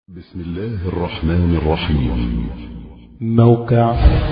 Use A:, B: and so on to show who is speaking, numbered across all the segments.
A: بسم الله الرحمن الرحيم
B: موقع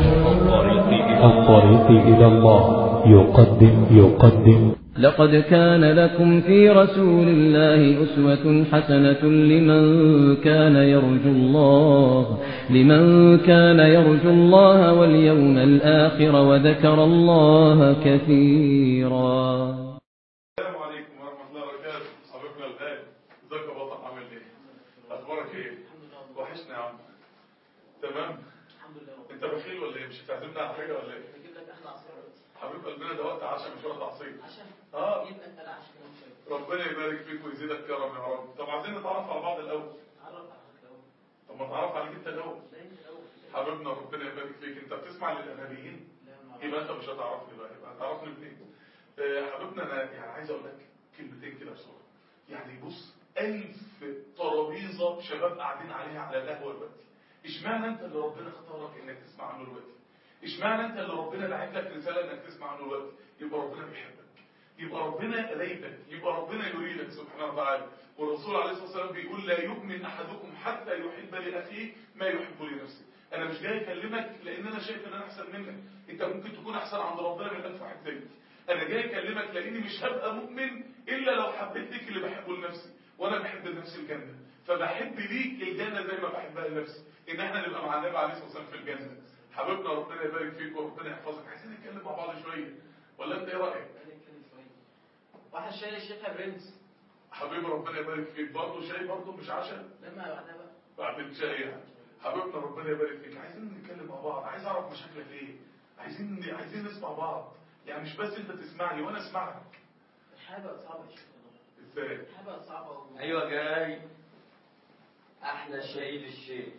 B: الطريق إلى الله يقدم يقدم
C: لقد كان لكم في رسول الله أسوة حسنة لمن كان يرجو الله لمن كان يرجو الله واليوم الآخر وذكر الله كثيرا
D: السلام عليكم ورحمة الله وبركاته صاحبنا الغالي ازيك يا بطل عامل ايه؟ اخبارك ايه؟ وحشنا يا عم تمام؟ انت بخيل ولا ايه؟ مش هتعزمنا على حاجة ولا ايه؟ حبيب قلبنا ده وقت عشاء مش وقت عصير اه ربنا يبارك فيك ويزيدك كرم يا رب طب عايزين نتعرف على بعض الاول طب ما نتعرف عليك انت الاول حبيبنا ربنا يبارك فيك انت بتسمع للانانيين يبقى انت مش هتعرفني بقى يبقى هتعرفني منين آه، حبيبنا انا يعني عايز اقول لك كلمتين كده بسرعه يعني بص ألف ترابيزه شباب قاعدين عليها على القهوه دلوقتي اشمعنى انت اللي ربنا اختارك انك تسمع عنه دلوقتي اشمعنى انت اللي ربنا باعت لك رساله انك تسمع عنه دلوقتي يبقى ربنا بيحبك يبقى ربنا قريبك يبقى ربنا يريدك سبحانه وتعالى والرسول عليه الصلاه والسلام بيقول لا يؤمن احدكم حتى يحب لاخيه ما يحب لنفسه انا مش جاي اكلمك لان انا شايف ان انا احسن منك انت ممكن تكون احسن عند ربنا من الف واحد زيك انا جاي اكلمك لاني مش هبقى مؤمن الا لو حبيت ليك اللي بحبه لنفسي وانا بحب لنفسي الجنه فبحب ليك الجنه زي ما بحبها لنفسي ان احنا نبقى مع النبي عليه الصلاه والسلام في الجنه حبيبنا ربنا يبارك فيك وربنا يحفظك عايزين نتكلم مع بعض شويه ولا انت ايه رايك
E: واحد شايل الشيخة برنس
D: حبيبي ربنا يبارك فيك برضه شاي برضه مش عشاء
E: لما بعدها بقى
D: بعد الشاي يعني حبيبنا ربنا يبارك فيك عايزين نتكلم مع بعض عايز اعرف مشاكلك ايه عايزين عايزين نسمع بعض يعني مش بس انت تسمعني وانا اسمعك
E: الحياة بقت صعبة يا شيخ والله.
D: ازاي
E: الحياة بقت صعبة و...
F: ايوه جاي احلى شيء للشيء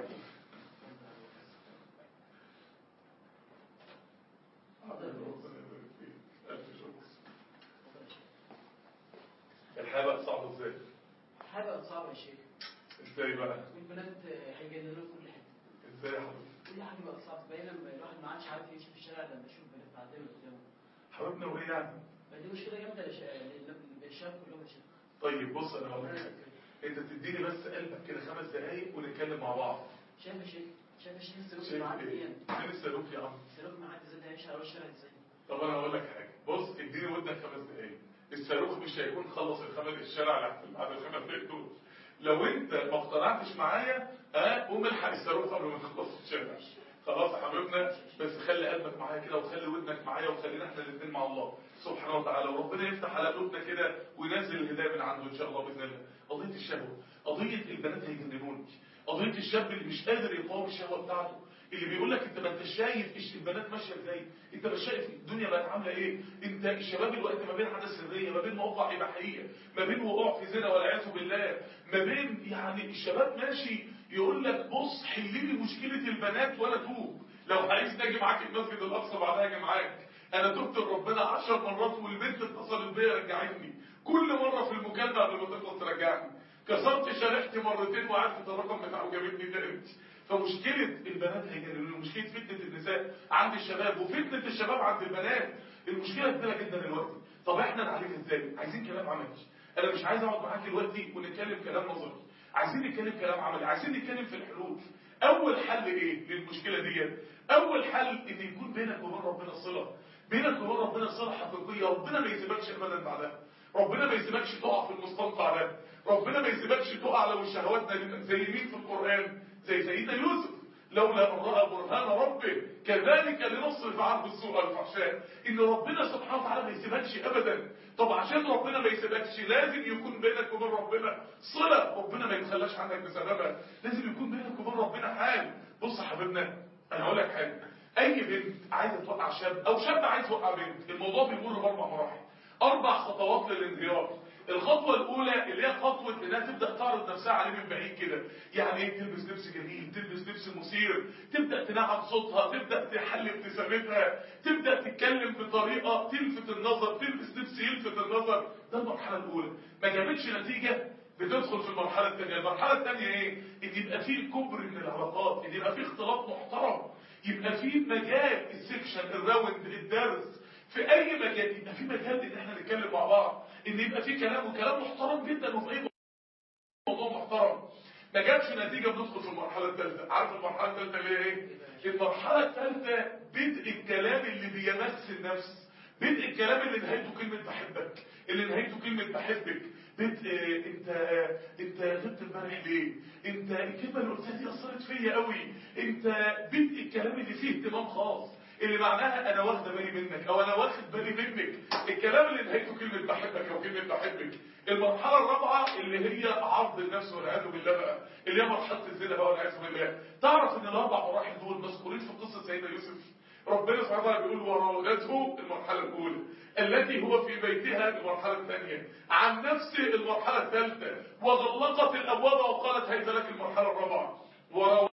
D: الحياة بقت صعبة ازاي؟
E: الحياة بقت صعبة يا شيخ
D: ازاي بقى؟
E: والبنات هيجننوا في كل حتة
D: ازاي يا حبيبي؟
E: كل حاجة بقت صعبة بقينا لما الواحد ما عادش عارف يمشي في الشارع لما يشوف بنات معدية قدامه
D: حبيبنا وايه يعني؟
E: ما دي مشكلة جامدة للش- للشباب كلهم يا شيخ
D: طيب بص انا هقول لك انت تديني بس قلبك كده خمس دقايق ونتكلم مع بعض
E: شايف يا شيخ شايف يا شيخ السلوك
D: شايف
E: معدي
D: ايه؟
E: ايه
D: فين السلوك يا عم؟
E: السلوك معدي ازاي هيمشي على وش الشارع ازاي
D: طب انا هقول لك حاجه بص اديني ودنك خمس دقايق الصاروخ مش هيكون خلص الخمس الشارع اللي بعد الخمس دقايق دول لو انت ما اقتنعتش معايا ها قوم الحق الصاروخ قبل ما نخلص الشارع خلاص يا حبيبنا بس خلي قلبك معايا كده وخلي ودنك معايا وخلينا احنا الاثنين مع الله سبحانه وتعالى وربنا يفتح على قلوبنا كده وينزل الهدايه من عنده ان شاء الله باذن الله قضيه الشهوه قضيه البنات هيجننوني قضيه الشاب اللي مش قادر يقاوم الشهوه بتاعته اللي بيقول لك انت ما انت شايف إيش البنات ماشيه ازاي انت مش شايف الدنيا بقت عامله ايه انت الشباب الوقت ما بين عاده سريه ما بين مواقع اباحيه ما بين وقوع في زنا والعياذ بالله ما بين يعني الشباب ماشي يقول لك بص حل لي مشكله البنات وانا توب لو عايز اجي معاك المسجد الاقصى بعدها اجي معاك انا تبت لربنا عشر مرات والبنت اتصلت بيا رجعتني كل مره في المكالمه قبل ما تخلص ترجعني كسرت شريحتي مرتين وعرفت الرقم بتاعه وجابتني تاني فمشكلة البنات هيجننوني مشكلة فتنة النساء عند الشباب وفتنة الشباب عند البنات المشكلة كبيرة جدا دلوقتي طب احنا نعالجها ازاي عايزين كلام عملي انا مش عايز اقعد معاك دلوقتي ونتكلم كلام نظري عايزين نتكلم كلام عملي عايزين نتكلم في الحلول اول حل ايه للمشكلة دي اول حل ان يكون بينك وبين ربنا صلة بينك وبين ربنا صلة حقيقية ربنا ما يسيبكش ابدا بعدها ربنا ما يسيبكش تقع في المستنقع ده ربنا ما يسيبكش تقع لو الشهوات ده زي مين في القرآن زي سيدنا يوسف لولا أن رأى برهان ربه كذلك لنصرف عنه السوء والفحشاء إن ربنا سبحانه وتعالى ما يسيبكش أبدا طب عشان ربنا ما يسيبكش لازم يكون بينك وبين ربنا صلة ربنا ما يتخلاش عنك بسببها لازم يكون بينك وبين ربنا حال بص يا حبيبنا أنا هقول لك حاجة أي بنت عايزة توقع شاب أو شاب عايز يوقع بنت الموضوع بيمر بأربع مراحل أربع خطوات للانهيار الخطوة الأولى اللي هي خطوة إنها تبدأ تعرض نفسها عليه من بعيد كده يعني إيه تلبس لبس جميل تلبس لبس مثير تبدأ تنعم صوتها تبدأ تحل ابتسامتها تبدأ تتكلم بطريقة تلفت النظر تلبس لبس يلفت النظر ده المرحلة الأولى ما جابتش نتيجة بتدخل في المرحلة الثانية المرحلة الثانية إيه؟ إن يبقى فيه كبر من العلاقات إن يبقى فيه اختلاط محترم يبقى فيه مجال السكشن الراوند الدرس في اي مجال يبقى في مجال ان احنا نتكلم مع بعض ان يبقى في كلام وكلام محترم جدا وفي اي موضوع محترم ما جابش نتيجه بندخل في المرحله الثالثه عارف المرحله الثالثه اللي هي ايه المرحله الثالثه بدء الكلام اللي بيمس النفس بدء الكلام اللي نهايته كلمه بحبك اللي نهايته كلمه بحبك بدء آه، انت انت غبت امبارح ليه انت الكلمه اللي قلتها دي اثرت فيا قوي انت بدء الكلام اللي فيه اهتمام خاص اللي معناها انا واخده بالي منك او انا واخد بالي منك الكلام اللي نهايته كلمه بحبك او كلمه بحبك المرحله الرابعه اللي هي عرض النفس والعياذ بالله بقى اللي هي مرحله الزنا بقى والعياذ بالله تعرف ان الاربع مراحل دول مذكورين في قصه سيدنا يوسف ربنا سبحانه وتعالى بيقول وراودته المرحله الاولى التي هو في بيتها المرحله الثانيه عن نفسه المرحله الثالثه وغلقت الابواب وقالت هيت لك المرحله الرابعه وراودته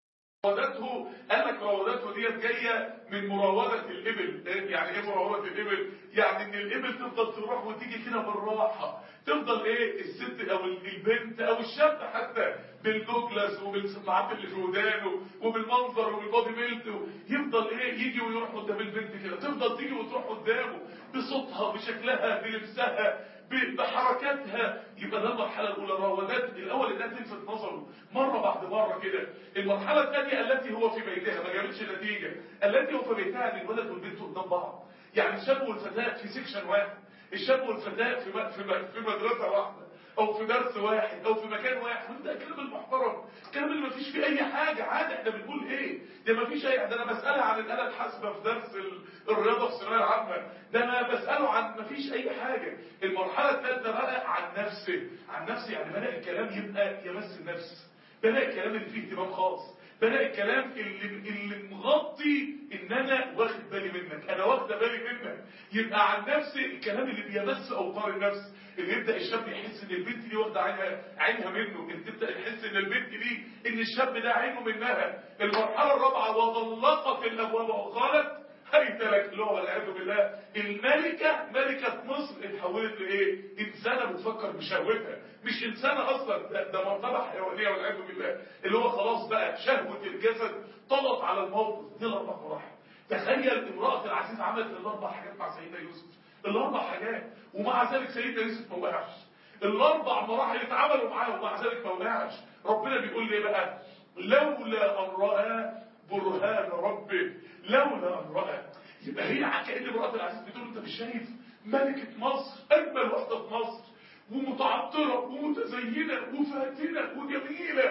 D: راودته قال لك راودته ديت جايه من مراوده الابل إيه؟ يعني ايه مراوده الابل يعني ان الابل تفضل تروح وتيجي كده بالراحه تفضل ايه الست او البنت او الشاب حتى بالدوجلاس وبالسماعات اللي في ودانه وبالمنظر وبالبودي بيلت يفضل ايه يجي ويروح قدام البنت كده تفضل تيجي وتروح قدامه بصوتها بشكلها بلبسها ب- بحركاتها يبقى ده المرحله الاولى راودات الاول انها تلفت نظره مره بعد مره كده المرحله الثانيه التي هو في بيتها ما جابتش نتيجه التي هو في بيتها ان الولد والبنت قدام بعض يعني الشاب والفتاه في سيكشن واحد الشاب والفتاه في م- في م- في مدرسه واحده او في درس واحد او في مكان واحد وده الكلام المحترم الكلام اللي ما فيش فيه اي حاجه عادي احنا بنقول ايه ده ما فيش اي ده انا بسالها عن الاله الحاسبه في درس ال- الرياضه في الثانويه العامه ده انا بساله عن ما فيش اي حاجه المرحله الثالثه بقى عن نفسه عن نفسه يعني بدا الكلام يبقى يمس النفس بدا الكلام اللي فيه اهتمام خاص بدا الكلام اللي اللي مغطي ان انا واخد بالي منك انا واخده بالي منك يبقى عن نفسي الكلام اللي بيمس اوتار النفس اللي يبدا الشاب يحس ان البنت دي واخده عينها عينها منه انت تبدا تحس ان البنت دي ان الشاب ده عينه منها المرحله الرابعه وغلقت الابواب وقالت هيت لك اللي هو والعياذ بالله الملكه ملكه مصر اتحولت لايه؟ انسانه بتفكر بشهوتها مش انسانه اصلا ده, ده مرتبه حيوانيه والعياذ بالله اللي هو خلاص بقى شهوه الجسد طلت على الموقف دي الاربع مراحل تخيل امراه العزيز عملت الاربع حاجات مع سيدنا يوسف الاربع حاجات ومع ذلك سيدنا يوسف ما وقعش الاربع مراحل اتعملوا معاه ومع ذلك ما وقعش ربنا بيقول لي بقى لولا ان راى برهان ربه لولا ان راى يبقى هي كأن امرأة العزيز بتقول انت مش شايف ملكة مصر اجمل واحدة في مصر ومتعطرة ومتزينة وفاتنة وجميلة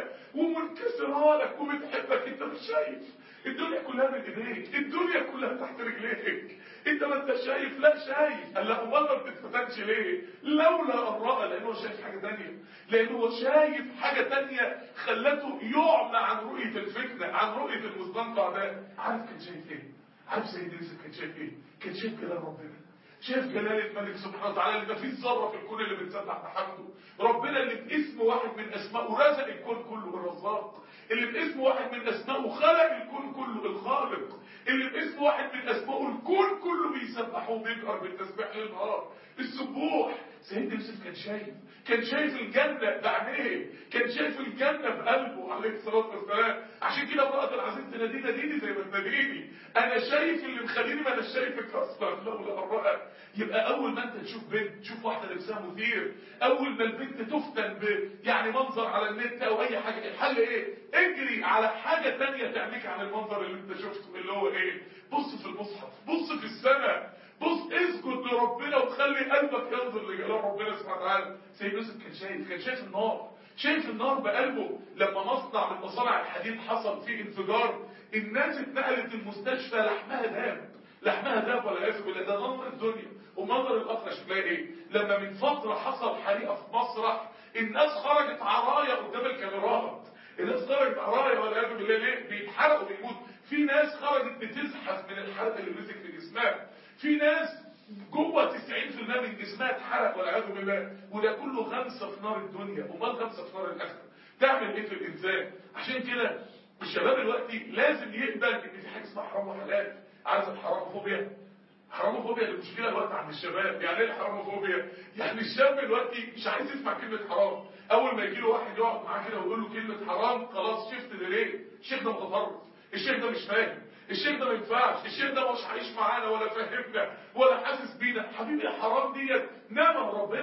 D: ومنكسرة لك وبتحبك انت مش شايف الدنيا كلها من ايديك الدنيا كلها تحت رجليك انت ما انت شايف لا شايف قال له امال ما بتتفتنش ليه لولا ان راى لانه شايف حاجه ثانيه لانه شايف حاجه ثانيه خلته يعمى عن رؤيه الفتنه عن رؤيه المستنقع ده عارف كان شايف ايه عارف سيد يوسف كان شايف ايه كان شايف جلال ربنا شايف جلال الملك سبحانه وتعالى اللي ما فيش ذره في الكون اللي بتسبح بحمده ربنا اللي باسم واحد من اسمائه رزق الكون كله بالرزاق اللي باسم واحد من اسمائه خلق الكون كله الخالق اللي باسم واحد من اسمائه الكون كله بيسبحه وبيجهر بالتسبيح للنهار السبوح سيدنا يوسف كان شايف كان شايف الجنة بعينيه كان شايف الجنة بقلبه عليه الصلاة والسلام عشان كده امرأة العزيز تنادي ناديني زي ما تناديني انا شايف اللي مخليني ما انا شايفك اصلا لولا الرأى يبقى اول ما انت تشوف بنت تشوف واحدة لبسها مثير اول ما البنت تفتن ب يعني منظر على النت او اي حاجة الحل ايه اجري على حاجة تانية تعميك عن المنظر اللي انت شفته اللي هو ايه بص في المصحف بص في السماء بص اسجد لربنا وخلي قلبك ينظر لجلال ربنا سبحانه وتعالى سيد يوسف كان شايف كان شايف النار شايف النار بقلبه لما مصنع من مصانع الحديد حصل فيه انفجار الناس اتنقلت المستشفى لحمها داب لحمها داب ولا يعرف بالله ده منظر الدنيا ومنظر الاخره شكلها ايه لما من فتره حصل حريقه في مسرح الناس خرجت عرايا قدام الكاميرات الناس خرجت عرايا ولا يعرف بالله ليه بيتحرقوا بيموت في ناس خرجت بتزحف من الحرق اللي مسك في جسمها في ناس جوه 90% من جسمها اتحرق والعياذ بالله وده كله غمسه في نار الدنيا امال غمسه في نار الاخره تعمل ايه في الانسان عشان كده الشباب دلوقتي لازم يقبل ان في حاجه اسمها حرام وحلال عارف الحراموفوبيا حراموفوبيا دي مشكله دلوقتي عند الشباب يعني ايه الحراموفوبيا يعني الشاب دلوقتي مش عايز يسمع كلمه حرام اول ما يجي له واحد يقعد معاه كده ويقول له كلمه حرام خلاص شفت ده ليه الشيخ ده متطرف الشيخ ده مش فاهم الشيخ ده ما ينفعش الشيخ ده مش عايش معانا ولا فاهمنا ولا حاسس بينا حبيبي حرام ديت نعمه من ربنا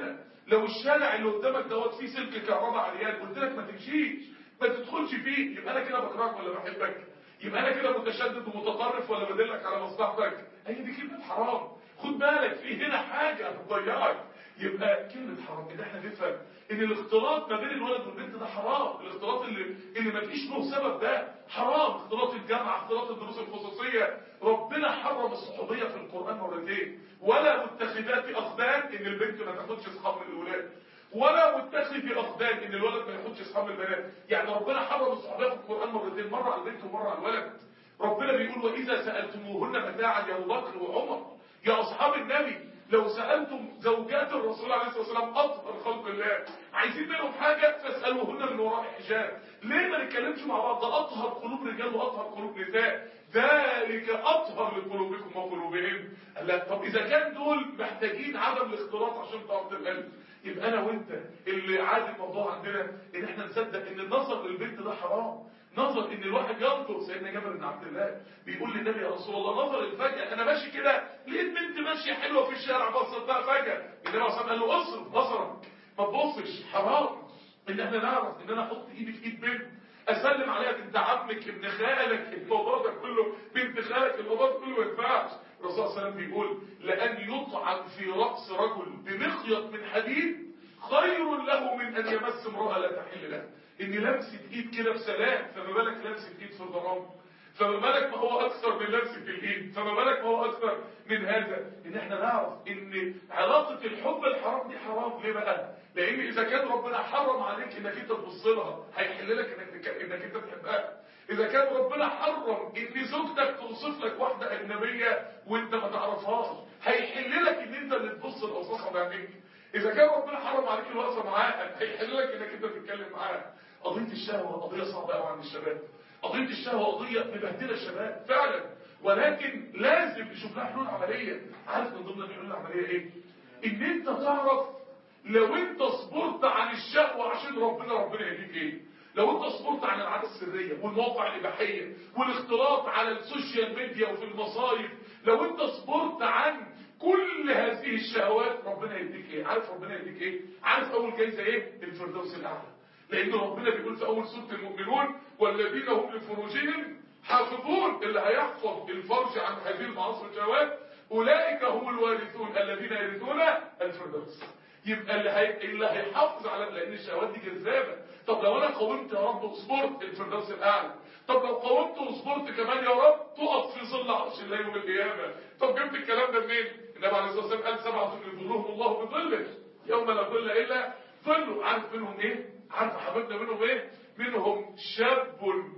D: لو الشارع اللي قدامك دوت فيه سلك كهرباء عريان قلت لك ما تمشيش ما تدخلش فيه يبقى انا كده بكرهك ولا بحبك يبقى انا كده متشدد ومتطرف ولا بدلك على مصلحتك هي دي كلمه حرام خد بالك في هنا حاجه هتضيعك يبقى كلمه حرام ان احنا نفهم ان الاختلاط ما بين الولد والبنت ده حرام الاختلاط اللي اللي ما فيش له سبب ده حرام اختلاط الجامعه اختلاط الدروس الخصوصيه ربنا حرم الصحوبيه في القران مرتين ولا متخذات اخدان ان البنت ما تاخدش اصحاب من الولاد ولا متخذ اخدان ان الولد ما ياخدش اصحاب البنات يعني ربنا حرم الصحوبيه في القران مرتين مره على البنت ومره على الولد ربنا بيقول واذا سالتموهن متاعا يا ابو بكر وعمر يا اصحاب النبي لو سالتم زوجات الرسول عليه الصلاه والسلام اطهر خلق الله عايزين منهم حاجه فاسالوهن من وراء حجاب ليه ما نتكلمش مع بعض ده اطهر قلوب رجال واطهر قلوب نساء ذلك اطهر لقلوبكم وقلوبهم قال لا طب اذا كان دول محتاجين عدم الاختلاط عشان تعرف القلب يبقى انا وانت اللي عادي الموضوع عندنا ان احنا نصدق ان النظر للبنت ده حرام نظر ان الواحد ينظر سيدنا جابر بن عبد الله بيقول للنبي يا رسول الله نظر الفجأة انا ماشي كده لقيت بنت ماشيه حلوه في الشارع بصت بقى فجأة النبي عليه الصلاه قال له اصرف بصرك ما تبصش حرام ان احنا نعرف ان انا احط ايدي في ايد بنت اسلم عليها بنت عمك ابن خالك الموضوع ده كله بنت خالك الموضوع ده كله ما ينفعش الرسول صلى الله عليه وسلم بيقول لان يطعن في راس رجل بمخيط من حديد خير له من ان يمس امراه لا تحل له ان لمسه ايد كده بسلام فما بالك لمسه ايد في الغرام فما بالك ما هو اكثر من لمسه الايد فما بالك ما هو اكثر من هذا ان احنا نعرف ان علاقه الحب الحرام دي حرام ليه بقى لان اذا كان ربنا حرم عليك انك انت تبص لها هيحل لك انك انك انت تحبها اذا كان ربنا حرم ان زوجتك توصف لك واحده اجنبيه وانت ما تعرفهاش هيحل لك ان انت اللي تبص لاوصافها بعينيك اذا كان ربنا حرم عليك الوقفه معاها هيحل لك انك انت تتكلم معاها قضيه الشهوه قضيه صعبه قوي عند الشباب قضيه الشهوه قضيه مبهدله الشباب فعلا ولكن لازم نشوف لها حلول عمليه عارف من ضمن الحلول العمليه ايه ان انت تعرف لو انت صبرت عن الشهوه عشان ربنا ربنا يهديك ايه لو انت صبرت عن العادة السرية والمواقع الإباحية والاختلاط على السوشيال ميديا وفي المصايف لو انت صبرت عن كل هذه الشهوات ربنا يديك ايه عارف ربنا يديك ايه عارف اول جايزة ايه الفردوس الاعلى لان ربنا بيقول في اول سورة المؤمنون والذين هم لفروجهم حافظون اللي هيحفظ الفرج عن هذه المعاصي والشهوات اولئك هم الوارثون الذين يرثون الفردوس يبقى اللي هي... اللي هيحافظ على لان الشهوات دي جذابه طب لو انا قاومت يا رب وصبرت الفردوس الاعلى طب لو قاومت وصبرت كمان يا رب تقف في ظل عرش الله يوم القيامه طب جبت الكلام ده منين النبي عليه الصلاه والسلام قال سبعه يظلهم الله بظله يوم لا ظل الا ظله عارف منهم ايه عارف حبيبنا منهم ايه منهم شاب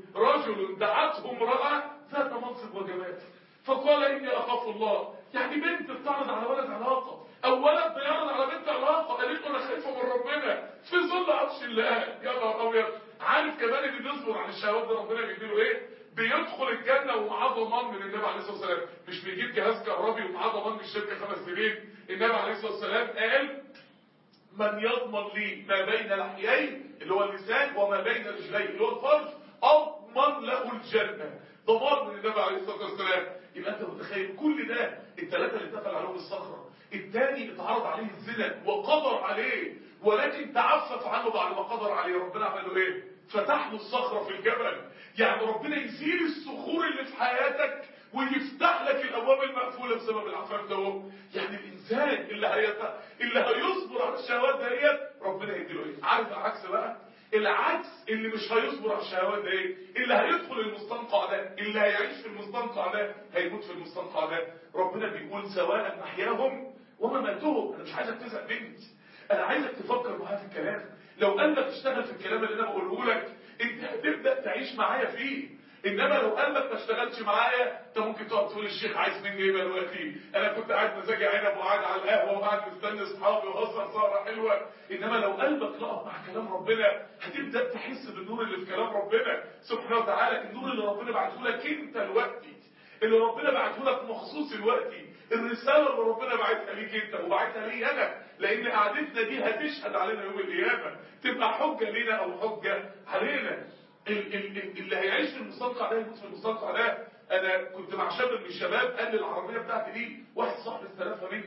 D: رجل دعته امراه ذات منصب وجمال فقال اني اخاف الله يعني بنت بتعرض على ولد علاقه او ولد بيعرض على بنت علاقه قالت له انا خايفه من ربنا في ظل عرش الله يا نهار ابيض عارف كمان اللي بيصبر عن الشهوات ده ربنا بيديله ايه بيدخل الجنه ومعاه ضمان من النبي عليه الصلاه والسلام مش بيجيب جهاز كهربي ومعاه ضمان من الشركه خمس سنين النبي عليه الصلاه والسلام قال من يضمن لي ما بين لحيين اللي هو اللسان وما بين رجليه اللي هو الفرج اضمن له الجنه ضمان من النبي عليه الصلاه والسلام يبقى انت متخيل كل ده الثلاثه اللي اتقل عليهم الصخره الثاني اتعرض عليه الزنا وقدر عليه ولكن تعفف عنه بعد ما قدر عليه ربنا عمل له ايه فتح له الصخره في الجبل يعني ربنا يزيل الصخور اللي في حياتك ويفتح لك الابواب المقفوله بسبب العفاف ده يعني الانسان اللي هيت... اللي هيصبر على الشهوات ديت ربنا يديله ايه عارف العكس بقى العكس اللي مش هيصبر على الشهوات ده ايه اللي هيدخل المستنقع ده اللي هيعيش في المستنقع ده هيموت في المستنقع ده ربنا بيقول سواء محياهم ومماتهم انا مش عايزك تزهق بنت انا عايزك تفكر معايا في الكلام لو قال لك اشتغل في الكلام اللي انا بقوله لك انت هتبدا تعيش معايا فيه انما لو قال لك ما اشتغلش معايا انت ممكن تقعد تقول الشيخ عايز مني ايه دلوقتي انا كنت قاعد مزاجي عنب وقاعد على القهوه وقاعد مستني اصحابي وهزر سهره حلوه انما لو قلبك لقط مع كلام ربنا هتبدا تحس بالنور اللي في كلام ربنا سبحانه وتعالى النور اللي ربنا بعته لك انت دلوقتي اللي ربنا بعته لك مخصوص دلوقتي الرساله اللي ربنا بعتها ليك انت وبعتها لي انا لان قعدتنا دي هتشهد علينا يوم القيامه تبقى حجه لينا او حجه علينا ال- ال- اللي هيعيش في المستنقع ده يموت في المستنقع ده انا كنت مع شاب من الشباب قال لي العربيه بتاعتي دي واحد صاحبي استلفها مني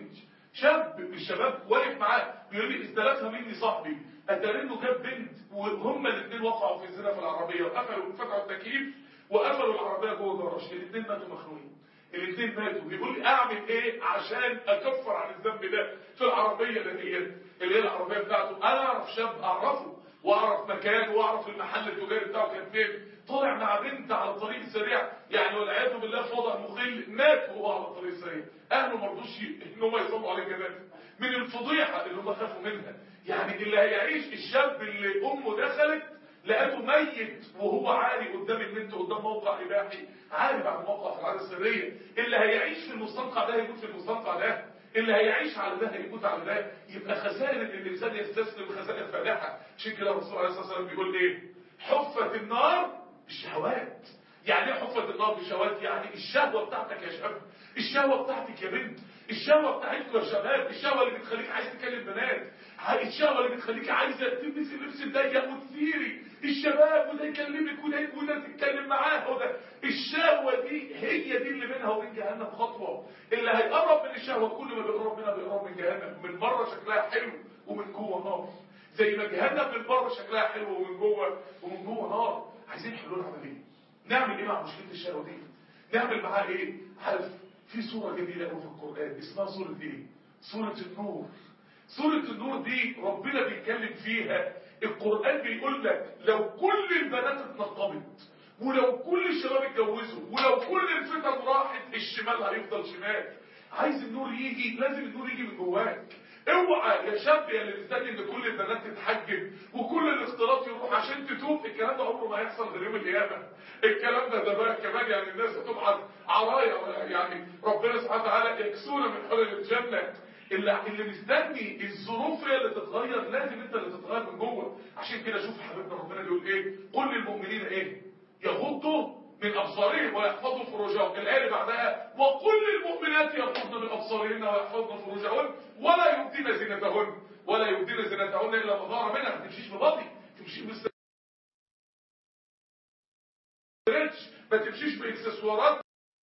D: شاب من الشباب واقف معاه بيقول لي استلفها مني صاحبي اتاري انه جاب بنت وهم الاثنين وقعوا في الزنا في العربيه وقفلوا فتحوا التكييف وقفلوا العربيه جوه جراج الاثنين ماتوا مخنوقين الاثنين ماتوا بيقول لي اعمل ايه عشان اكفر عن الذنب ده في العربيه دهيت اللي هي العربيه بتاعته انا اعرف شاب اعرفه واعرف مكانه واعرف المحل التجاري بتاعه كان فين طالع مع بنت على الطريق السريع يعني والعياذ بالله في وضع مخل مات وهو على الطريق السريع اهله ما رضوش ان هم يصلوا عليه جنازه من الفضيحه اللي هم خافوا منها يعني اللي هيعيش الشاب اللي امه دخلت لقيته ميت وهو عالي قدام النت قدام موقع اباحي عالي بعد موقع في العاده السريه اللي هيعيش في المستنقع ده هيموت في المستنقع ده اللي هيعيش على ده هيموت على ده يبقى خسائر ان الانسان يستسلم خسائر فادحه عشان كده الرسول عليه الصلاه والسلام بيقول ايه حفت النار بالشهوات يعني ايه حفت النار بالشهوات يعني الشهوه بتاعتك يا شاب الشهوه بتاعتك يا بنت الشهوه بتاعتكم يا شباب الشهوه اللي بتخليك عايز تكلم بنات الشهوه اللي بتخليك عايزه تلبس اللبس الضيق وتثيري الشباب وده يكلمك وده وده تتكلم معاه وده الشهوه دي هي دي اللي بينها وبين جهنم خطوه اللي هيقرب من الشهوه كل ما بيقرب منها بيقرب من جهنم من بره شكلها حلو ومن جوه نار زي ما جهنم من بره شكلها حلو ومن جوه ومن جوه نار عايزين حلول عمليه نعمل ايه مع مشكله الشهوه دي نعمل معاها ايه عارف في سوره جميله قوي في القران اسمها سوره ايه سوره النور سورة النور دي ربنا بيتكلم فيها القرآن بيقول لك لو كل البنات اتنقبت ولو كل الشباب اتجوزوا ولو كل الفتن راحت الشمال هيفضل شمال عايز النور يجي لازم النور يجي من جواك اوعى يا شاب يا اللي مستني ان كل البنات تتحجب وكل الاختلاط يروح عشان تتوب الكلام ده عمره ما هيحصل غير يوم القيامه الكلام ده ده بقى كمان يعني الناس هتبعت عرايا يعني ربنا سبحانه وتعالى يكسونا من حلل الجنه اللي اللي مستني الظروف هي اللي تتغير لازم انت اللي تتغير من جوه عشان كده شوف حبيبنا ربنا بيقول ايه قل للمؤمنين ايه يغضوا من ابصارهم ويحفظوا فروجهم الايه اللي بعدها وقل للمؤمنات يغضن من ابصارهن ويحفظن فروجهن ولا يبدين زينتهن ولا يبدين زينتهن الا ما ظهر منها ما تمشيش ببطي تمشيش بس ما تمشيش باكسسوارات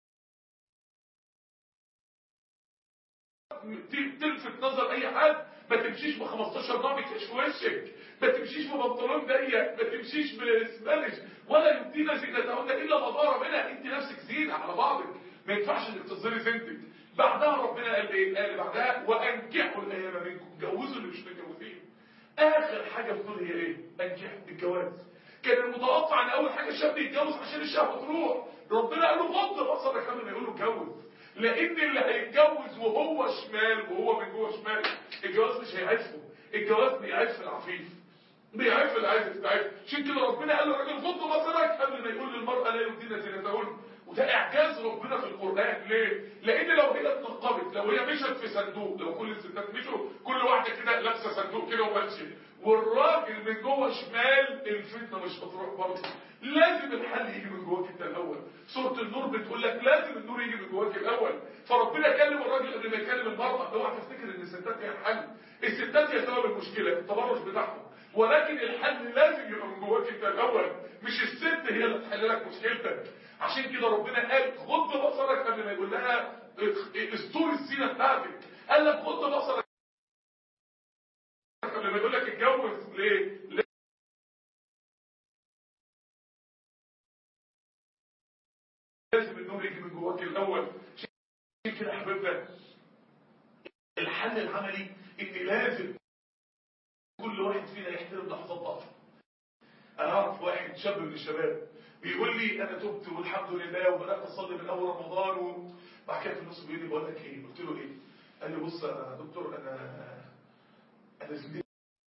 D: تلفت نظر اي حد ما تمشيش ب 15 نوع مكياج في وشك ما تمشيش ببنطلون ضيق ما تمشيش بسبانش ولا يبدينا زينتهن الا ما ظهر منها انت نفسك زينه على بعضك ما ينفعش انك تظهري زينتك بعدها ربنا قال ايه قال بعدها وانكحوا الايام منكم جوزوا اللي مش متجوزين اخر حاجه في دول هي ايه انكحوا الجواز كان المتوقع ان اول حاجه الشاب يتجوز عشان الشهوه تروح ربنا قال له غض بصرك قبل ما يقول له اتجوز لان اللي هيتجوز وهو شمال وهو من جوه شمال الجواز مش هيعفه الجواز بيعف العفيف بيعف العزف بتاعتها عشان كده ربنا قال للراجل غض بصرك قبل ما يقول للمراه لا يبدين زينتهن وده اعجاز ربنا في القران ليه لان لو هي اتنقبت لو هي مشت في صندوق لو كل الستات مشوا كل واحده كده لابسه صندوق كده وماشيه والراجل من جوه شمال الفتنه مش هتروح برضه لازم الحل يجي من جواك انت الاول سوره النور بتقول لك لازم النور يجي من جواك الاول فربنا كلم الراجل قبل ما يكلم المراه اوعى تفتكر ان الستات هي الحل الستات هي سبب المشكله التبرج بتاعهم ولكن الحل لازم يبقى من جواك انت الاول مش الست هي اللي تحل لك مشكلتك عشان كده ربنا قال غض بصرك قبل ما يقول لها استور الزينه بتاعتك قال لك غض بصرك قبل ما يقول لك اتجوز ليه لازم النور يجي من جواك الاول عشان كده يا حبيبنا الحل العملي ان لازم كل واحد فينا يحترم لحظات ضعفه انا اعرف واحد شاب من الشباب بيقول لي انا تبت والحمد لله وبدات اصلي من اول رمضان وبعد كده في النص بيقول لي بقول لك ايه قلت له ايه قال لي بص يا دكتور انا انا زنديت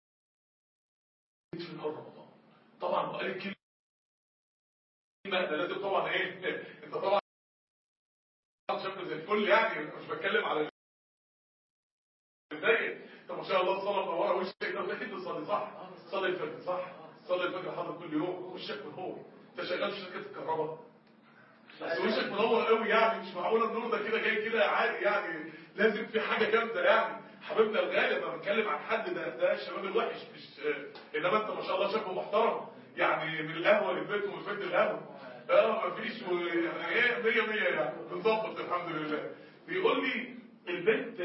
D: في نهار رمضان طبعا وقال الكلمه انا لازم طبعا ايه انت طبعا شاب زي الفل يعني مش بتكلم على ازاي انت ما شاء الله الصلاه منوره وشك ده اكيد تصلي صح صلي الفجر صح صلي الفجر حاضر كل يوم وشك منور انت شغال في شركه الكهرباء بس وشك منور قوي يعني مش معقوله النور ده كده جاي كده عادي يعني لازم في حاجه جامده يعني حبيبنا الغالي لما بنتكلم عن حد ده ده الشباب الوحش مش انما انت ما شاء الله شاب محترم يعني من القهوه للبيت ومن البيت للقهوه اه مفيش يعني ايه 100 100 يعني بنظبط الحمد لله بيقول لي البنت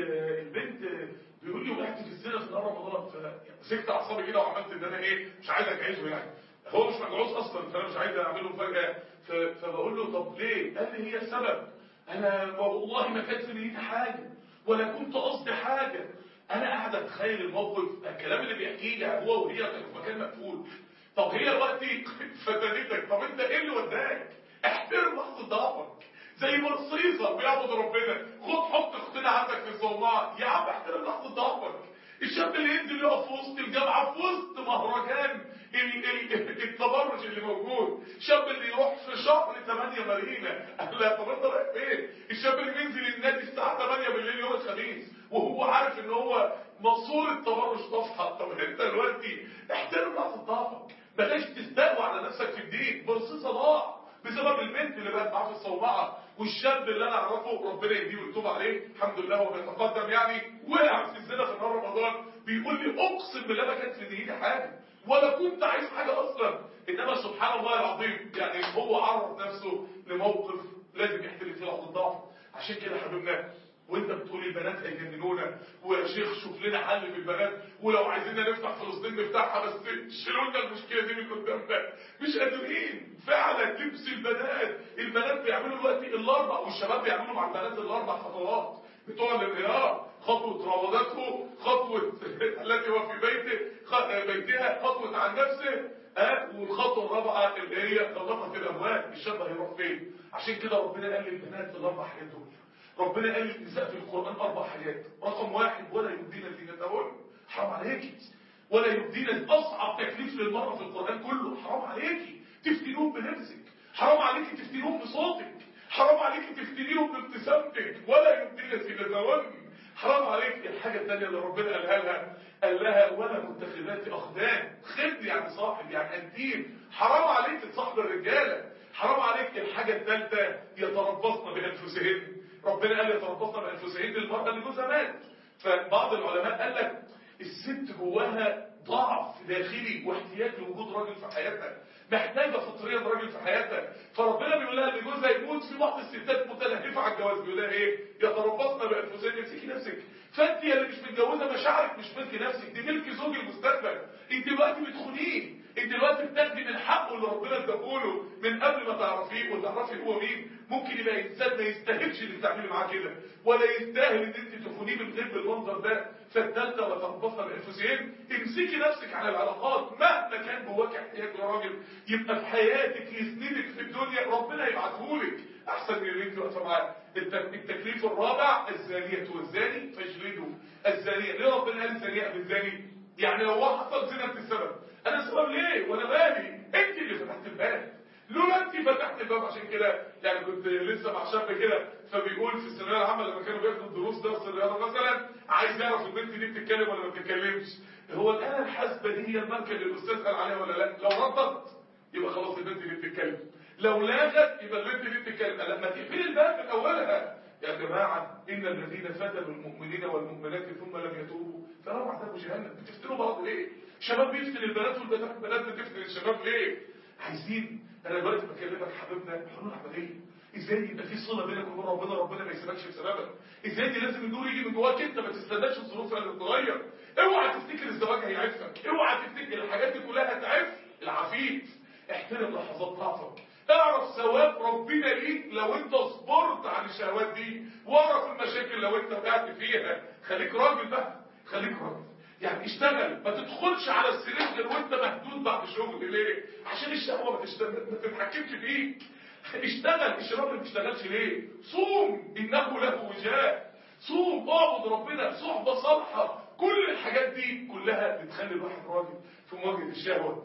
D: البنت بيقول لي وقعت في الزنا في نهار رمضان فمسكت اعصابي كده وعملت ان انا ايه مش عايز اجهزه يعني هو مش مجعوز اصلا فانا مش عايز اعمل له مفاجاه ف- فبقول له طب ليه؟ قال لي هي السبب انا والله ما كانت في نيتي حاجه ولا كنت قصدي حاجه انا قاعد اتخيل الموقف الكلام اللي بيحكيه لي هو وهي كانوا في مكان مقفول طب هي دلوقتي فتنتك طب انت ايه اللي وداك؟ احترم لحظه ضعفك زي مرصيصه بيعبد ربنا خد حط اختنا عندك في الصومعه يا عم احترم لحظه ضعفك الشاب اللي ينزل يقف في وسط الجامعه في وسط مهرجان ال- ال- التبرج اللي موجود الشاب اللي يروح في شهر 8 مارينا لا طب انت رايح فين الشاب اللي بينزل النادي الساعه 8 بالليل يوم الخميس وهو عارف ان هو مقصور التبرج طفحه طب انت دلوقتي احترم لحظه ضعفك بلاش تستقوى على نفسك في الدين برصيصه ضاع بسبب البنت اللي بقت معاه في الصومعه والشاب اللي انا اعرفه ربنا يهديه ويتوب عليه الحمد لله هو بيتقدم يعني وقع في الزنا في نهار رمضان بيقول لي اقسم بالله ما كانت في نيتي حاجه ولا كنت عايز حاجه اصلا انما سبحان الله العظيم يعني هو عرض نفسه لموقف لازم يحترم فيه لحظه ضعف عشان كده يا حبيبنا وانت بتقول البنات هيجننونا ويا شيخ شوف لنا حل في البنات ولو عايزيننا نفتح فلسطين نفتحها بس شيلوا لنا المشكله دي من قدامنا مش قادرين فعلا لبس البنات البنات بيعملوا دلوقتي الاربع والشباب بيعملوا مع البنات الاربع خطوات بتوع الانهيار خطوه راودته خطوه التي هو في بيته خ- بيتها خطوه عن نفسه ها والخطوه الرابعه اللي هي طلقت الاموال الشاب هيروح فين عشان كده ربنا قال للبنات الاربع حاجات دول ربنا قال للنساء في القرآن أربع حاجات رقم واحد ولا يبدين زينتهن حرام عليكي ولا يبدين أصعب تكليف للمرأة في القرآن كله حرام عليكي تفتنوهم بنفسك حرام عليكي تفتنوهم بصوتك حرام عليكي تفتنيهم بابتسامتك ولا يبدين زينتهن حرام عليك الحاجة الثانية اللي ربنا قالها لها قال لها ولا متخذات أخدان خد يعني صاحب يعني أنتيم حرام عليك تصاحب الرجالة حرام عليك الحاجة الثالثة يتربصن بأنفسهن ربنا قال يتربصن بأنفسهن للمرأة اللي جوزها مات فبعض العلماء قال لك الست جواها ضعف داخلي واحتياج لوجود راجل في حياتها محتاجة فطريا راجل في حياتها فربنا بيقول لها ان جوزها يموت في بعض الستات متلهفة على الجواز بيقول لها ايه يتربصن بأنفسهن امسكي نفسك فانت يا اللي مش متجوزة مشاعرك مش ملك نفسك دي ملك زوج المستقبل انت دلوقتي بتخونيه انت دلوقتي بتاخدي من حقه اللي ربنا اداهوله من قبل ما تعرفيه وتعرفي هو مين ممكن يبقى انسان ما يستاهلش انك تعملي معاه كده ولا يستاهل ان انت تخونيه من غير بالمنظر ده فالثالثه وتربصن بانفسهن امسكي نفسك على العلاقات مهما كان جواك احتياج لراجل يبقى في حياتك يسندك في الدنيا ربنا يبعتهولك احسن من اللي انت واقفه معاه الت- التكليف الرابع الزانيه والزاني فاجلدوا الزانيه ليه ربنا قال الزانيه قبل الزاني يعني لو واحد حصل زنا انت السبب انا السبب ليه وانا مالي انت اللي فتحت الباب لولا انت فتحت الباب عشان كده يعني كنت لسه مع شاب كده فبيقول في الثانويه العامه لما كانوا بياخدوا الدروس درس الرياضه مثلا عايز يعرف البنت دي بتتكلم ولا ما بتتكلمش هو الاله الحاسبه دي هي الماركه اللي الاستاذ قال عليها ولا لا لو ردت يبقى خلاص البنت دي بتتكلم لو لاغت يبقى البنت دي بتتكلم لا ما تقفلي الباب من اولها يا جماعة إن الذين فتنوا المؤمنين والمؤمنات ثم لم يتوبوا فلهم عذاب جهنم بتفتنوا بعض ليه؟ شباب بيفتن البنات والبنات البنات بتفتن الشباب ليه؟ عايزين أنا دلوقتي بكلمك حبيبنا حلول عملية ازاي يبقى في صله بينك وبين ربنا ربنا ما يسيبكش بسببك ازاي دي لازم النور يجي من جواك انت ما تستناش الظروف اللي تتغير اوعى تفتكر الزواج هيعفك اوعى تفتكر الحاجات دي كلها هتعف العفيف احترم لحظات ضعفك اعرف ثواب ربنا ليك لو انت صبرت عن الشهوات دي واعرف المشاكل لو انت وقعت فيها خليك راجل بقى خليك راجل يعني اشتغل ما تدخلش على السرير غير وانت مهدود بعد شغل ليه عشان الشهوه ما تشتغل ما تتحكمش فيك اشتغل الشباب اللي ما بيشتغلش ليه صوم انه له وجاء صوم اعبد ربنا صحبه صالحه كل الحاجات دي كلها بتخلي الواحد راجل في مواجهه الشهوه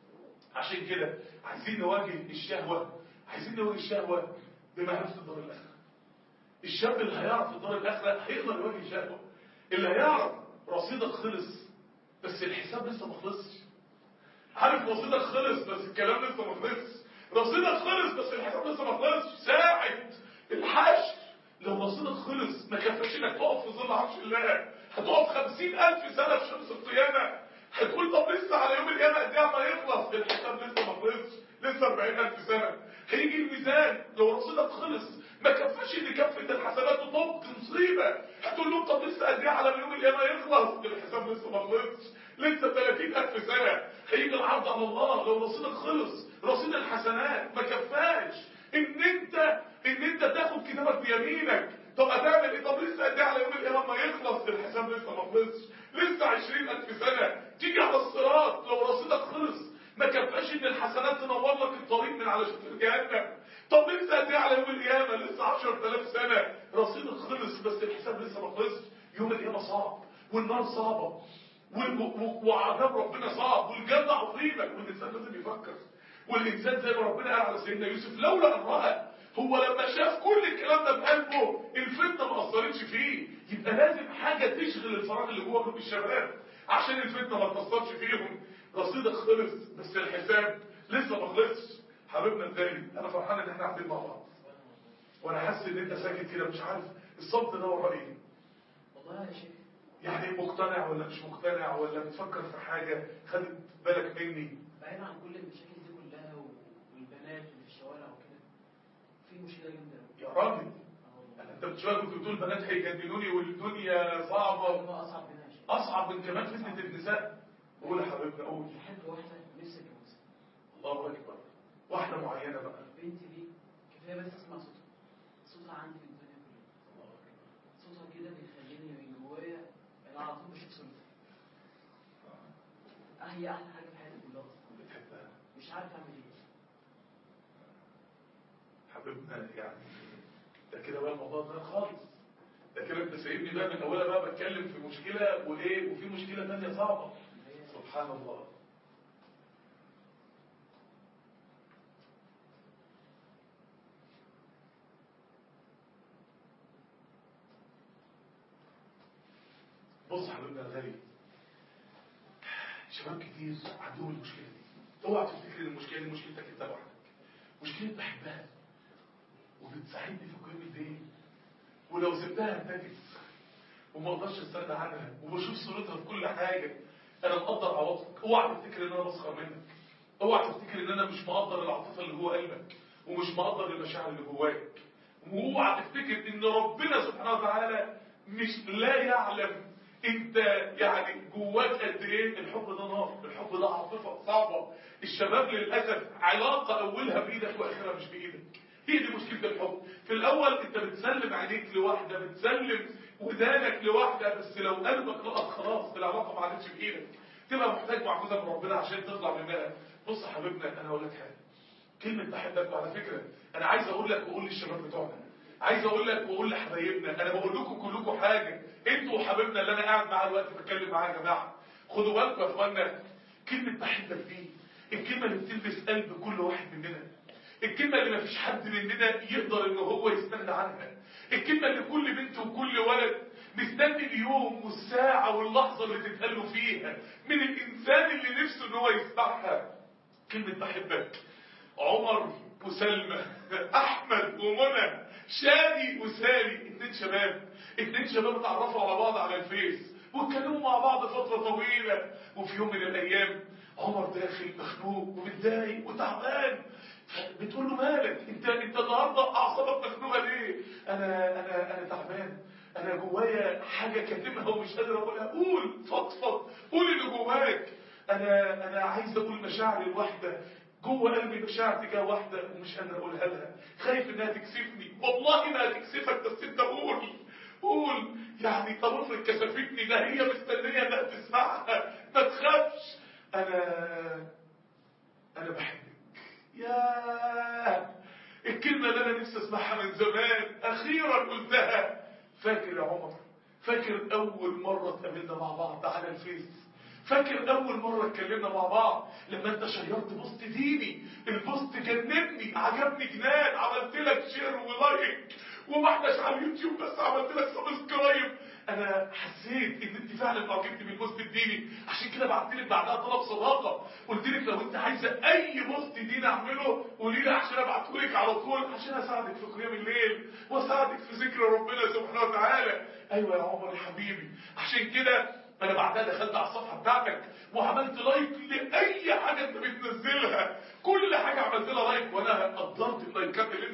D: عشان كده عايزين نواجه الشهوة عايزين نواجه الشهوة بمعرفة الدار الآخرة الشاب اللي هيعرف الدار الآخرة هيقدر يواجه الشهوة اللي هيعرف رصيدك خلص بس الحساب لسه ما خلصش عارف رصيدك خلص بس الكلام لسه ما خلصش رصيدك خلص بس الحساب لسه ما خلصش ساعة الحشر لو رصيدك خلص ما كفاش انك تقف في ظل عرش الله هتقف خمسين ألف سنة في شمس القيامة هتقول طب لسه على يوم القيامة قد ايه ما يخلص الحساب لسه ما خلصش لسه 40000 سنة هيجي الميزان لو رصيدك خلص ما كفاش ان كفه الحسنات تطق مصيبه هتقول لهم طب لسه قد ايه على اليوم القيامه يخلص الحساب لسه ما خلصش لسه 30000 سنه هيجي العرض على الله لو رصيدك خلص رصيد الحسنات ما كفاش ان انت ان انت تاخد كتابك بيمينك طب هتعمل ايه طب لسه قد ايه على يوم القيامه ما يخلص الحساب لسه ما خلصش لسه 20000 سنه تيجي على الصراط لو رصيدك خلص ما كفاش ان الحسنات تنور لك الطريق من على شفير جهنم طب لسه قد ايه على يوم القيامه لسه 10000 سنه رصيدك خلص بس الحساب لسه ما خلصش يوم القيامه صعب والنار صعبه وال- و- وعذاب ربنا صعب والجنه عظيمه والانسان لازم يفكر والانسان زي ما ربنا قال على سيدنا يوسف لولا ان راى هو لما شاف كل الكلام ده بقلبه الفتنه ما اثرتش فيه يبقى لازم حاجه تشغل الفراغ اللي جوه قلوب الشباب عشان الفتنه ما تاثرش فيهم رصيدك خلص بس الحساب لسه ما خلصش حبيبنا الغالي انا فرحان ان احنا قاعدين مع بعض وانا حاسس ان انت ساكت كده مش عارف الصمت ده وراه ايه
E: والله يا شيخ
D: يعني مقتنع ولا مش مقتنع ولا بتفكر في حاجه خدت بالك مني
E: بعيد عن كل المشاكل دي كلها و- والبنات اللي في الشوارع وكده في مشكله جامده قوي
D: يا راجل أنا انت من شويه كنت بتقول البنات هيجننوني والدنيا صعبه
E: ما اصعب منها يا شيخ
D: اصعب من كمان فتنه النساء قول يا حبيبنا قول
E: بحب واحده نفسي اتجوزها
D: الله اكبر واحده معينه بقى
E: البنت دي كفايه بس اسمع صوتها صوتها عندي في الدنيا كلها صوتها كده بيخليني من جوايا انا على طول بشوف صوتها اه هي احلى حاجه في حياتي كلها اصلا
D: بتحبها
E: مش عارف اعمل ايه
D: حبيبنا يعني ده كده بقى الموضوع ده خالص ده كده انت سايبني بقى من اولها بقى بتكلم في مشكله وايه وفي مشكله ثانيه صعبه سبحان الله بص يا حبيبنا الغالي شباب كتير عندهم المشكله دي اوعى تفتكر ان المشكله دي مشكلتك انت لوحدك مشكله بحبها وبتساعدني في قيام الدين ولو سبتها هتنجس وما اقدرش استغنى عنها وبشوف صورتها في كل حاجه انا مقدر عواطفك اوعى تفتكر ان انا بسخر منك اوعى تفتكر ان انا مش مقدر العاطفه اللي جوه قلبك ومش مقدر المشاعر اللي جواك واوعى تفتكر ان ربنا سبحانه وتعالى مش لا يعلم انت يعني جواك قد ايه الحب ده نار الحب ده عاطفه صعبه الشباب للاسف علاقه اولها بايدك واخرها مش بايدك هي دي مشكله الحب في الاول انت بتسلم عينيك لواحده بتسلم ودانك لواحده بس لو قلبك لقط خلاص العلاقه ما عادتش بايدك تبقى محتاج معجزه من ربنا عشان تطلع منها بص يا حبيبنا انا هقول لك حاجه كلمه بحبك وعلى فكره انا عايز اقول لك واقول للشباب بتوعنا عايز اقول لك واقول لحبايبنا انا بقول لكم كلكم حاجه انتوا وحبايبنا اللي انا قاعد معاه دلوقتي بتكلم معاه يا جماعه خدوا بالكم يا اخوانا كلمه بحبك دي الكلمه اللي بتلبس قلب كل واحد مننا الكلمة اللي مفيش حد مننا يقدر ان هو يستغنى عنها الكلمة اللي كل بنت وكل ولد مستني اليوم والساعة واللحظة اللي تتقال له فيها من الإنسان اللي نفسه ان هو يسمعها كلمة بحبك عمر وسلمى أحمد ومنى شادي وسالي اتنين شباب اتنين شباب اتعرفوا على بعض على الفيس واتكلموا مع بعض فترة طويلة وفي يوم من الأيام عمر داخل مخنوق ومتضايق وتعبان بتقول له مالك انت انت النهارده اعصابك مخنوقه ليه انا انا انا تعبان انا جوايا حاجه كاتمها ومش قادر اقولها قول فضفض قول اللي جواك انا انا عايز اقول مشاعري الواحده جوه قلبي مشاعر تجاه واحده ومش قادر اقولها لها خايف انها تكسفني والله ما هتكسفك بس انت قول قول يعني طب افرض كسفتني ده هي مستنيه انها تسمعها ما تخافش انا انا بحبك يا الكلمة اللي أنا نفسي أسمعها من زمان أخيرا قلتها فاكر يا عمر فاكر أول مرة اتقابلنا مع بعض على الفيس فاكر أول مرة اتكلمنا مع بعض لما أنت شيرت بوست ديني البوست جنني عجبني جنان عملت لك شير ولايك وما احناش على اليوتيوب بس عملت لك سبسكرايب انا حسيت ان انت فعلا اعجبتي بالبوست الديني عشان كده بعت لك بعدها طلب صداقه قلت لك لو انت عايزه اي بوست ديني اعمله قولي لي عشان ابعته لك على طول عشان اساعدك في قيام الليل واساعدك في ذكر ربنا سبحانه وتعالى ايوه يا عمر يا حبيبي عشان كده انا بعدها دخلت على الصفحه بتاعتك وعملت لايك لاي حاجه انت بتنزلها كل حاجه عملت لها لايك وانا قدرت اللايكات اللي انت بتعمليها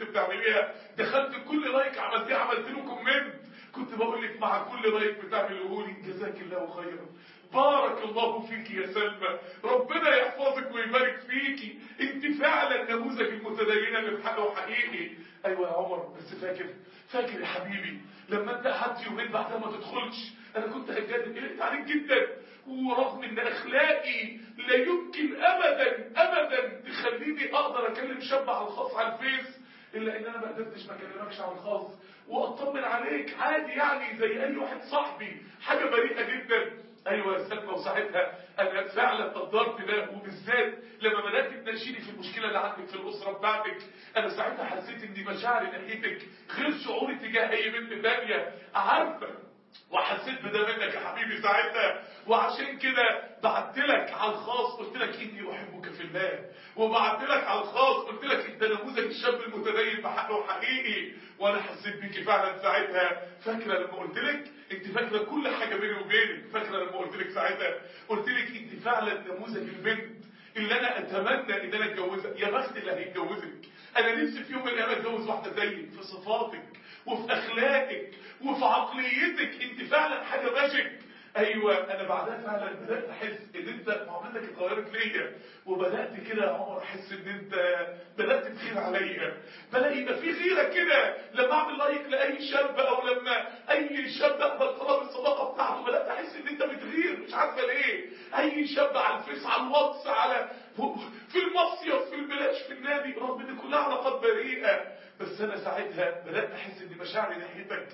D: بيها دخلت كل لايك عملتيه عملت له كومنت كنت بقول لك مع كل لايك بتعمله لي جزاك الله خيرا بارك الله فيك يا سلمى ربنا يحفظك ويبارك فيكي انت فعلا نموذج المتدينه اللي بحقه حقيقي ايوه يا عمر بس فاكر فاكر يا حبيبي لما انت قعدت يومين بعدها ما تدخلش انا كنت هتجنن قلقت عليك جدا ورغم ان اخلاقي لا يمكن ابدا ابدا تخليني اقدر اكلم شاب على الخاص على الفيس الا ان انا ما قدرتش ما اكلمكش على الخاص واطمن عليك عادي يعني زي اي واحد صاحبي حاجه بريئه جدا ايوه يا سلمى وساعتها انا فعلا قدرت ده وبالذات لما بدات تناشيني في المشكله اللي عندك في الاسره بتاعتك انا ساعتها حسيت ان مشاعري ناحيتك غير شعوري تجاه اي بنت تانيه عارفه وحسيت بده منك يا حبيبي ساعتها وعشان كده بعت لك على الخاص قلت لك اني احبك في الله وبعت لك على الخاص قلت لك انت نموذج الشاب المتدين بحقه حقيقي وانا حسيت بيكي فعلا ساعتها فاكره لما قلت لك انت فاكره كل حاجه بيني وبينك فاكره لما قلت لك ساعتها قلت لك انت فعلا نموذج البنت اللي انا اتمنى ان انا اتجوزها يا بخت اللي هيتجوزك انا نفسي في يوم من الايام اتجوز واحده زيك في صفاتك وفي اخلاقك وفي عقليتك انت فعلا حاجه ماجيك ايوه انا بعدها فعلا بدات احس ان انت معاملتك اتغيرت ليا وبدات كده يا عمر احس ان انت بدات تغير عليا بلاقي يبقى في غيره كده لما اعمل لايك لاي شاب او لما اي شاب اقبل طلب الصداقه بتاعته بدات احس ان انت بتغير مش عارفه ليه اي شاب على الفيس على الواتس على في المصيف في البلاش في النادي رغم ان كلها علاقات بريئه بس انا ساعتها بدات احس ان مشاعري ناحيتك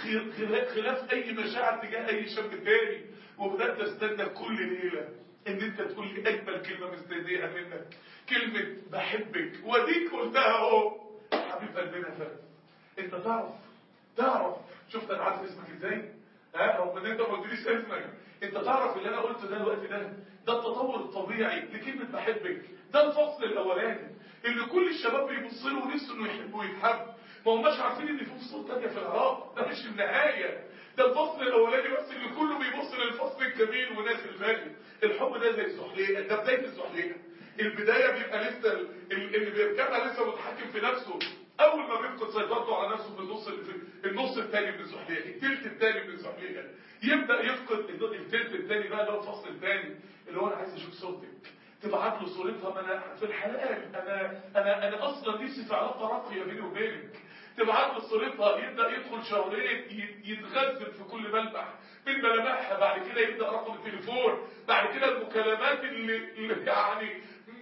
D: خلاف اي مشاعر تجاه اي شاب تاني وبدات استنى كل ليله ان انت تقول لي اجمل كلمه مستنيها منك كلمه بحبك وديك قلتها اهو حبيب قلبنا فاز انت تعرف تعرف شفت انا عارف اسمك ازاي ها رغم ان انت ما قلتليش اسمك انت تعرف اللي انا قلته ده الوقت ده ده التطور الطبيعي لكلمه بحبك ده الفصل الاولاني اللي كل الشباب بيبص له ونفسه انه يحب ويتحب ما هماش عارفين ان في فصول تانية في العراق ده مش النهايه ده الفصل الاولاني بس اللي كله بيبص للفصل الجميل وناس الباقي الحب ده زي الزحليقه ده بدايه الزحليقه البدايه بيبقى لسه اللي بيركبها لسه متحكم في نفسه اول ما بيفقد سيطرته على نفسه في النص في النص الثاني من الزحليقه الثلث الثاني من الزحليقه يبدا يفقد الثلث الثاني بقى ده الفصل الثاني اللي هو انا عايز اشوف صوتك تبعت له صورتها ما انا في الحلال انا انا انا اصلا نفسي في علاقه راقيه بيني وبينك تبعت له صورتها يبدا يدخل شهرين يتغزل في كل ملمح من ملامحها بعد كده يبدا رقم التليفون بعد كده المكالمات اللي, اللي يعني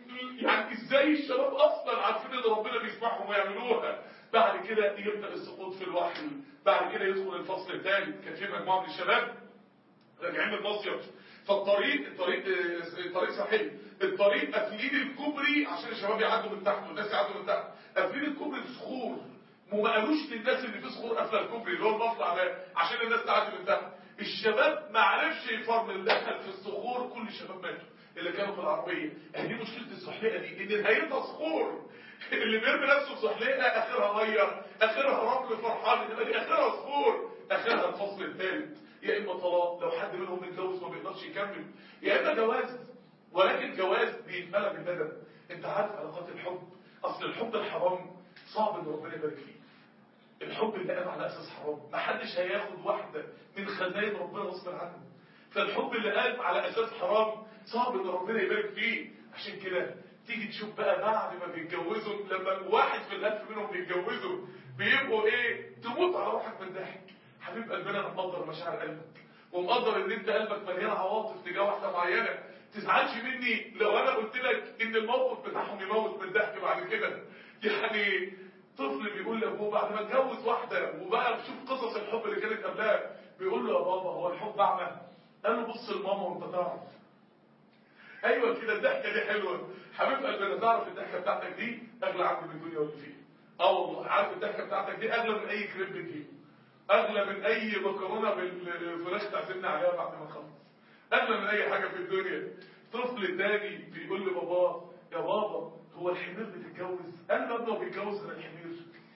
D: يعني ازاي الشباب اصلا عارفين ان ربنا بيسمعهم ويعملوها بعد كده يبدا السقوط في الوحي بعد كده يدخل الفصل الثالث كان في مجموعه من الشباب راجعين من المصيف فالطريق الطريق الطريق صحيح الطريق قافلين الكوبري عشان الشباب يعدوا من تحت والناس يعدوا من تحت قافلين الكوبري بصخور وما قالوش للناس اللي في صخور قافله الكوبري اللي هو المطلع ده عشان الناس تعدي من تحت الشباب ما عرفش يفرمل دخل في الصخور كل الشباب ماتوا اللي كانوا في العربيه دي مشكله الزحليقه دي ان نهايتها صخور اللي بيرمي نفسه في زحليقه اخرها ميه اخرها رمل فرحان انما دي اخرها صخور اخرها الفصل الثالث يا اما طلاق لو حد منهم متجوز ما بيقدرش يكمل يا اما جواز ولكن الجواز بيتملى بالندم انت عارف علاقات الحب اصل الحب الحرام صعب ان ربنا يبارك فيه الحب اللي قام على اساس حرام ما حدش هياخد واحده من خزائن ربنا غصب عنه فالحب اللي قام على اساس حرام صعب ان ربنا يبارك فيه عشان كده تيجي تشوف بقى بعد ما بيتجوزوا لما واحد في الالف منهم بيتجوزوا بيبقوا ايه تموت على روحك من الضحك حبيب قلبنا انا مقدر مشاعر قلبك ومقدر ان انت قلبك مليان عواطف تجاه واحده معينه تزعلش مني لو انا قلت لك ان الموقف بتاعهم يموت من الضحك بعد كده يعني طفل بيقول لابوه بعد ما اتجوز واحده وبقى بشوف قصص الحب اللي كانت قبلها بيقول له يا بابا هو الحب اعمى قال له بص لماما وانت تعرف ايوه كده الضحكه دي حلوه حبيب قلبنا تعرف الضحكه بتاعتك دي اغلى عندي من الدنيا واللي فيها اه والله عارف الضحكه بتاعتك دي اغلى من اي كريب تجيبه اغلى من اي مكرونه بالفراخ تعزمنا عليها بعد ما نخلص اغلى من اي حاجه في الدنيا طفل تاني بيقول لباباه يا بابا هو الحمير بتتجوز قال له ابنه بيتجوز انا الحمير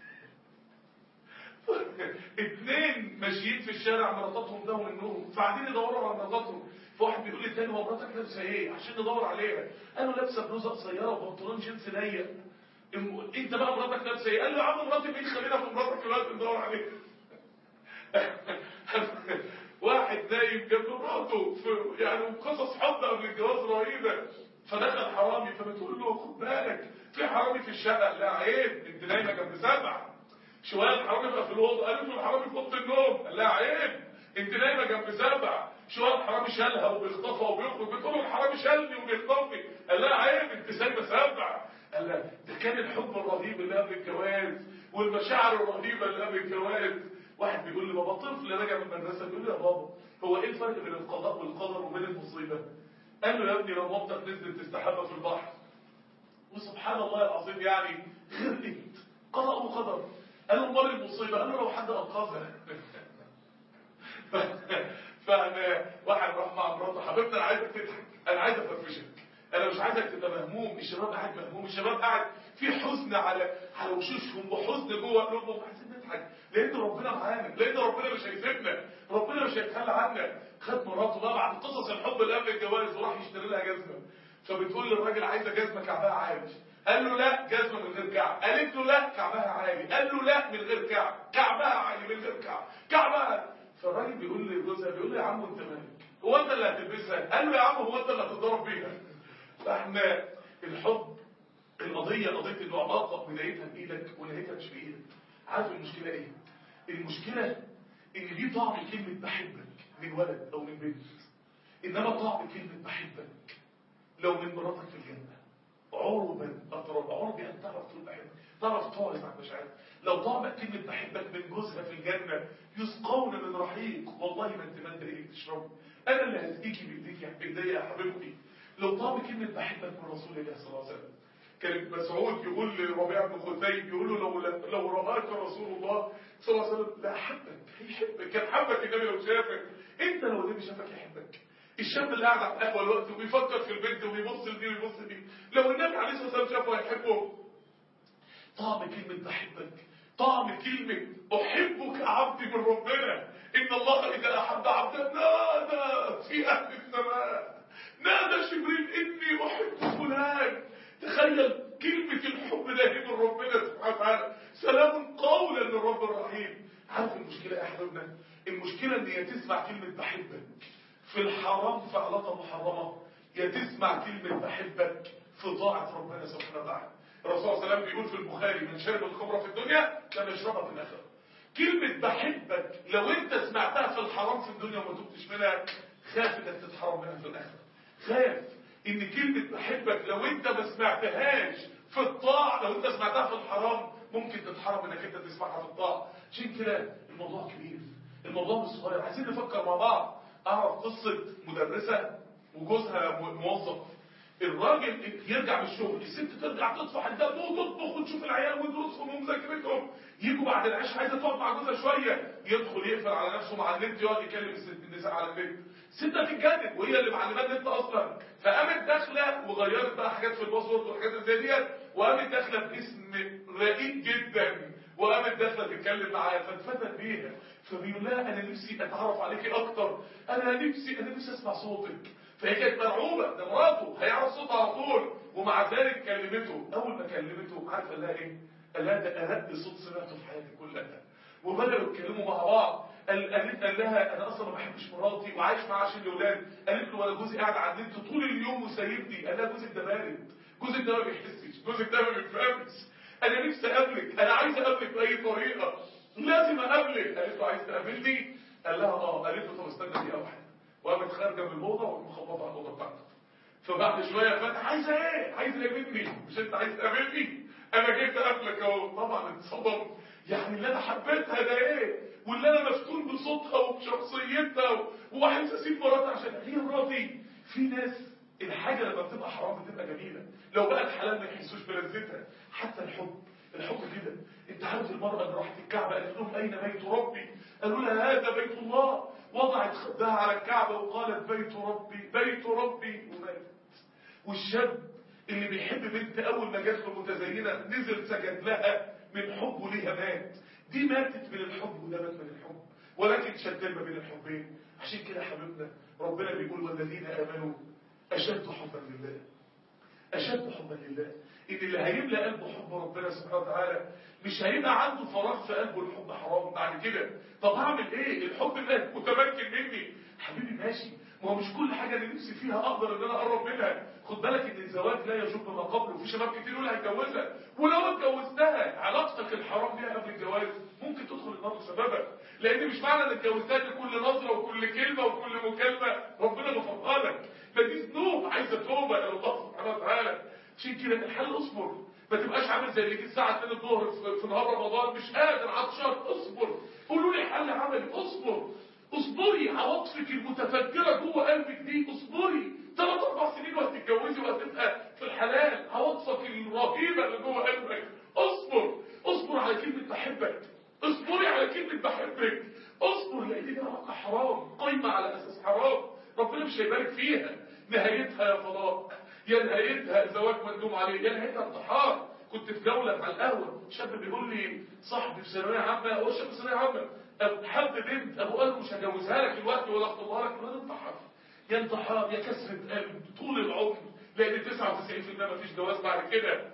D: اتنين ماشيين في الشارع مراتاتهم ده منهم فقاعدين يدوروا على مراتاتهم فواحد بيقول للتاني هو مراتك لابسه ايه عشان ندور عليها قال له لابسه بلوزه قصيره وبنطلون جينز ضيق الم- انت بقى مراتك لابسه ايه قال له يا عم مراتي مين خلينا في مراتك دلوقتي ندور عليها واحد نايم جنب مراته في يعني قصص حب قبل الجواز رهيبه فدخل حرامي فبتقول له خد بالك في حرامي في الشقه لا عيب انت نايمه جنب سبع شويه الحرامي بقى في الاوضه قالت له الحرامي في اوضه النوم قال لها عيب انت نايمه جنب سبع شويه الحرامي شالها وبيخطفها وبيخرج بتقول له الحرامي شالني وبيخطفني قال لها عيب انت سايبه سبع قال لها ده كان الحب الرهيب اللي قبل الجواز والمشاعر الرهيبه اللي قبل الجواز واحد بيقول لي بابا طفل راجع من المدرسه بيقول لي يا بابا هو ايه الفرق بين القضاء والقدر وبين المصيبه قال له يا ابني لو مامتك نزلت تستحمى في البحر وسبحان الله العظيم يعني غرقت قضاء وقدر قال له امال المصيبه قال له لو حد انقذها فانا واحد راح مع مراته حبيبتي انا عايزك تضحك انا عايز افرفشك انا مش عايزك تبقى مهموم الشباب قاعد مهموم الشباب قاعد في حزن على على وشوشهم وحزن جوه قلوبهم عايزين نضحك لان ربنا معانا لان ربنا مش هيسيبنا ربنا مش هيتخلى عنا خد مراته بقى بعد قصص الحب اللي قبل الجواز وراح يشتري لها جزمه فبتقول للراجل عايزه جزمه كعبها عالي قال له لا جزمه من غير كعب قالت له لا كعبها عالي قال له لا من غير كعب كعبها عالي من غير كعب كعبها فالراجل بيقول لجوزها بيقول له يا عم انت مالك هو انت اللي هتلبسها قال له يا عم هو انت اللي هتضرب بيها فاحنا الحب القضيه قضيه انه علاقه بدايتها بايدك ونهايتها مش بايدك عارف المشكله ايه المشكله ان دي طعم كلمه بحبك من ولد او من بنت انما طعم كلمه بحبك لو من مراتك في الجنه عربا اطرب عرب يعني تعرف تقول بحبك تعرف تعرف عن مشاعرك لو طعم كلمه بحبك من جوزها في الجنه يسقون من رحيق والله ما انت ما انت ايه تشرب انا اللي هسقيكي بايديك يا بايديا يا حبيبتي لو طعم كلمه بحبك من رسول الله صلى الله عليه وسلم كان ابن مسعود يقول لربيع بن خثيم يقول له لو لو رآك رسول الله صلى الله عليه وسلم لا حبك هيحبك كان حبك النبي لو شافك انت لو النبي شافك يحبك الشاب اللي قاعد على القهوه الوقت وبيفكر في البنت وبيبص لدي ويبص لدي لو النبي عليه الصلاه والسلام شافه هيحبه طعم كلمه بحبك طعم كلمة أحبك عبدي من ربنا إن الله إذا أحب عبدا نادى في أهل السماء نادى جبريل إني أحب فلان تخيل كلمة الحب ده هي من ربنا سبحانه وتعالى سلام قولا من رب الرحيم عارف المشكلة يا أحبابنا المشكلة إن هي تسمع كلمة بحبك في الحرام في علاقة محرمة يا تسمع كلمة بحبك في طاعة ربنا سبحانه وتعالى الرسول صلى الله عليه وسلم بيقول في البخاري من شرب الخمرة في الدنيا لم يشربها في الآخرة كلمة بحبك لو انت سمعتها في الحرام في الدنيا وما تبتش منها خاف انك تتحرم منها في الآخرة خاف ان كلمة بحبك لو انت ما سمعتهاش في الطاعة لو انت سمعتها في الحرام ممكن تتحرم انك انت تسمعها في الطاعة عشان كده الموضوع كبير الموضوع مش صغير عايزين نفكر مع بعض اعرف قصة مدرسة وجوزها موظف الراجل يرجع من الشغل الست ترجع تطفح الدم وتطبخ وتشوف العيال ودروسهم ومذاكرتهم يجوا بعد العشاء عايزه تقعد مع جوزها شويه يدخل يقفل على نفسه مع النت يقعد يكلم الست النساء على النت الست هتتجنن وهي اللي معلمه النت اصلا فقامت داخله وغيرت بقى حاجات في الباسورد والحاجات اللي زي ديت وقامت داخله باسم رقيق جدا وقامت داخله تتكلم معايا فاتفتن بيها فبيقول لها انا نفسي اتعرف عليكي اكتر انا نفسي انا نفسي اسمع صوتك فهي كانت مرعوبه ده مراته هيعرف صوتها على طول ومع ذلك كلمته اول ما كلمته عارفه قال لها ايه قال لها ده ارق صوت سمعته في حياتي كلها وبداوا يتكلموا مع بعض قال قالت قال لها انا اصلا ما بحبش مراتي وعايش معاها عشان الاولاد قالت له انا جوزي قاعد على النت طول اليوم وسايبني قال لها جوزك ده بارد جوزك ده ما بيحسش جوزك ده ما بيفهمش انا نفسي اقابلك انا عايز اقابلك باي طريقه لازم اقابلك قالت له عايز تقابلني قال لها اه قالت له طب استنى دقيقه واحده وقامت خارجه من الاوضه ومخبطه على الاوضه بتاعته فبعد شويه فات عايزه ايه عايزه اقابلني مش انت عايز تقابلني انا جيت اقابلك اهو طبعا اتصدم يعني اللي انا حبيتها ده ايه واللي انا مفتون بصوتها وبشخصيتها وعايز اسيب مراتي عشان هي مراتي في ناس الحاجه لما بتبقى حرام بتبقى جميله لو بقت حلال ما يحسوش بلذتها حتى الحب الحب كده انت عارف المرأة اللي راحت الكعبة قالت لهم اين بيت ربي قالوا لها هذا بيت الله وضعت خدها على الكعبة وقالت بيت ربي بيت ربي وماتت والشاب اللي بيحب بنت اول ما جات له متزينة نزل سجد لها من حبه ليها مات دي ماتت من الحب وده مات من الحب ولكن شتان ما بين الحبين عشان كده يا حبيبنا ربنا بيقول والذين امنوا اشد حبا لله أشد حبا لله ان اللي هيملى قلبه حب ربنا سبحانه وتعالى مش هيبقى عنده فراغ في قلبه الحب حرام بعد كده طب هعمل ايه الحب ده متمكن مني حبيبي ماشي ما هو مش كل حاجه انا نفسي فيها اقدر ان انا اقرب منها خد بالك ان الزواج لا يجب ما قبله في شباب كتير يقول هتجوزها ولو اتجوزتها علاقتك الحرام بيها قبل الجواز ممكن تدخل النار بسببها لان مش معنى انك اتجوزتها ان كل نظره وكل كلمه وكل مكالمه ربنا غفرها لك ده دي ذنوب عايزه توبه الى الله سبحانه وتعالى عشان كده الحل اصبر ما تبقاش عامل زي اللي جه الساعه 2 الظهر في- في نهار رمضان مش قادر عطشان اصبر قولوا لي حل عملي اصبر اصبري عواطفك المتفجره جوه قلبك دي اصبري ثلاث اربع سنين وهتتجوزي وهتبقى في الحلال عواطفك الرهيبه اللي جوه قلبك اصبر اصبر على كلمه بحبك اصبري على كلمه بحبك اصبر لان دي علاقه حرام قايمه على اساس حرام ربنا مش هيبارك فيها نهايتها يا طلاق يا نهايتها زواج مندوم عليه يا نهايتها انتحار كنت في جولة على القهوة شاب بيقول لي صاحبي في ثانوية عامة هو شاب في ثانوية عامة أب- حب بنت أبو قال له مش هجوزها لك دلوقتي ولا أخطبها لك ولا انتحر يا انتحار يا كسرة قلب طول العمر لأن 99% مفيش جواز بعد كده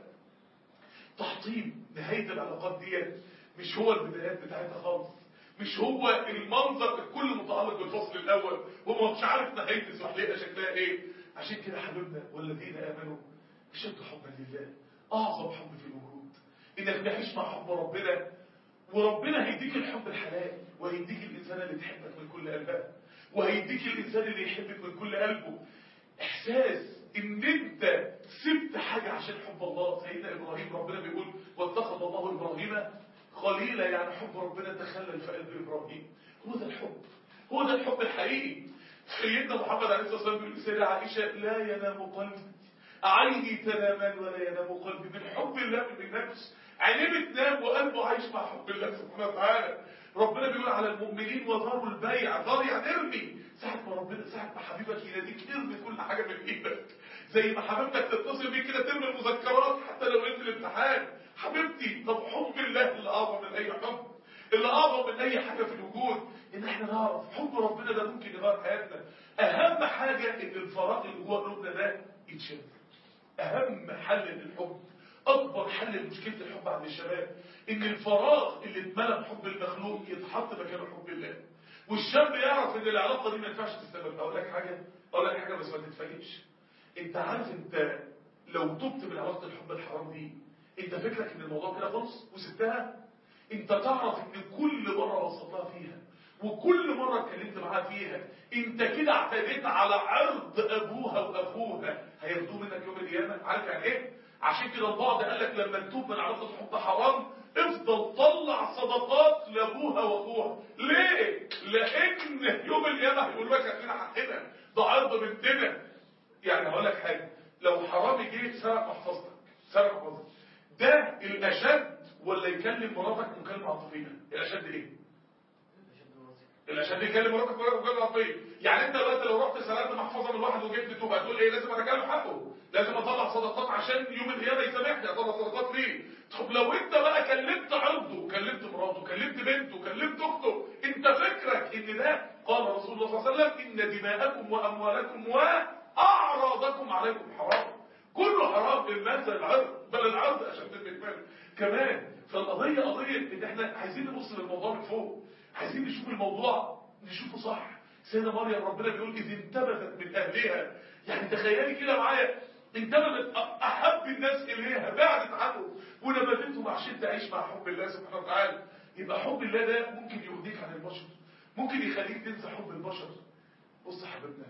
D: تحطيم نهاية العلاقات ديت مش هو البدايات بتاعتها خالص مش هو المنظر الكل متعلق بالفصل الاول وهو مش عارف نهايه الزحليقه شكلها ايه عشان كده حبيبنا والذين امنوا اشد حبا لله اعظم حب في الوجود انك تعيش مع حب ربنا وربنا هيديك الحب الحلال وهيديك الانسان اللي تحبك من كل قلبها وهيديك الانسان اللي يحبك من كل قلبه احساس ان انت سبت حاجة عشان حب الله سيدنا ابراهيم ربنا بيقول واتخذ الله ابراهيم خليلا يعني حب ربنا تخلل في قلب ابراهيم هو ده الحب هو ده الحب الحقيقي سيدنا محمد عليه الصلاه والسلام بيقول لسيدة عائشه لا ينام قلبي عيني تنامان ولا ينام قلبي من حب الله من النفس عينيه بتنام وقلبه عايش مع حب الله سبحانه وتعالى ربنا بيقول على المؤمنين وذروا البيع ذر يعني ارمي ساعة ما ربنا ساعة ما حبيبك يناديك ارمي كل حاجة من ايدك زي ما حبيبتك تتصل بيك كده ترمي المذكرات حتى لو انت الامتحان حبيبتي طب حب الله اللي اعظم من اي حب اللي اعظم من اي حاجة في الوجود ان احنا نعرف حب ربنا ده ممكن يغير حياتنا اهم حاجة ان الفراغ اللي جوه قلوبنا ده يتشد اهم حل للحب اكبر حل لمشكله الحب عند الشباب ان الفراغ اللي اتملى بحب المخلوق يتحط مكانه حب الله والشاب يعرف ان العلاقه دي ما ينفعش تستمر اقول لك حاجه اقول لك حاجه بس ما تتفاجئش انت عارف انت لو تبت من علاقه الحب الحرام دي انت فكرك ان الموضوع كده خلص وسبتها انت تعرف ان كل مره وصلتها فيها وكل مرة اتكلمت معاها فيها انت كده اعتديت على عرض ابوها واخوها هياخدوه منك يوم القيامة عارف يعني ايه عشان كده البعض قال لك لما تتوب من علاقة حب حرام افضل طلع صدقات لابوها واخوها ليه لان يوم القيامة هيقول لك اخينا حقنا ده عرض بنتنا يعني هقول لك حاجة لو حرامي جه سرق محفظتك سرق محفظتك ده الاشد ولا يكلم مراتك مكالمة عاطفية الاشد ايه الاشد يكلم مراتك مكالمة عاطفية يعني انت دلوقتي لو رحت سرقت محفظة من واحد وجبت توبة هتقول ايه لازم اتكلم حقه لازم اطلع صدقات عشان يوم القيامة يسامحني اطلع صدقات ليه طب لو انت بقى كلمت عرضه كلمت مراته كلمت بنته كلمت اخته انت فكرك ان ده قال رسول الله صلى الله عليه وسلم ان دماءكم واموالكم واعراضكم عليكم حرام كله حرام المثل العرض بل العرض اشد من المال كمان فالقضية قضية ان احنا عايزين نبص للموضوع من فوق عايزين نشوف الموضوع نشوفه صح سيدة مريم ربنا بيقول إذ انتبذت من أهلها يعني تخيلي كده معايا انتبذت أحب الناس إليها بعدت عنه ونبذتهم عشان تعيش مع حب الله سبحانه وتعالى يبقى حب الله ده ممكن يغنيك عن البشر ممكن يخليك تنسى حب البشر بص يا حبيبنا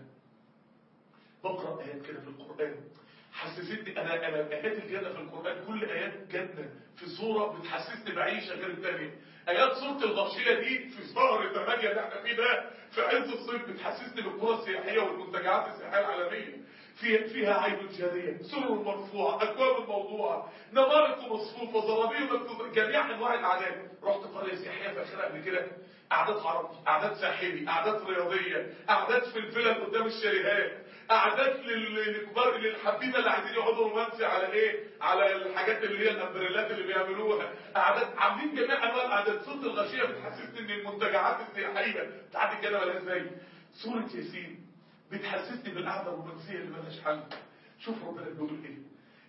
D: بقرأ آيات كده في القرآن حسستني انا انا ايات الجنه في القران كل ايات الجنه في سوره بتحسسني بعيشه غير الثانيه ايات سوره الغاشيه دي في شهر 8 اللي احنا فيه ده في عز الصيف بتحسسني بالقرى السياحيه والمنتجعات السياحيه العالميه في فيها عين جاريه سرر مرفوعه اكواب موضوعه نمارق مصفوفه زرابيه مكتوبه جميع انواع العادات رحت قريه سياحيه فاخرها قبل كده قعدات عربي قعدات ساحلي قعدات رياضيه قعدات في الفلل قدام الشاليهات قعدات للكبار للحبيبه اللي عايزين يقعدوا رومانسي على ايه على الحاجات اللي هي الامبريلات اللي بيعملوها قعدات عاملين جميع انواع القعدات صوت الغشيه بتحسسني ان المنتجعات السياحيه بتاعت الجنه ولا ازاي سوره ياسين بتحسسني بالقعده الرومانسيه اللي مالهاش حل شوف ربنا بيقول ايه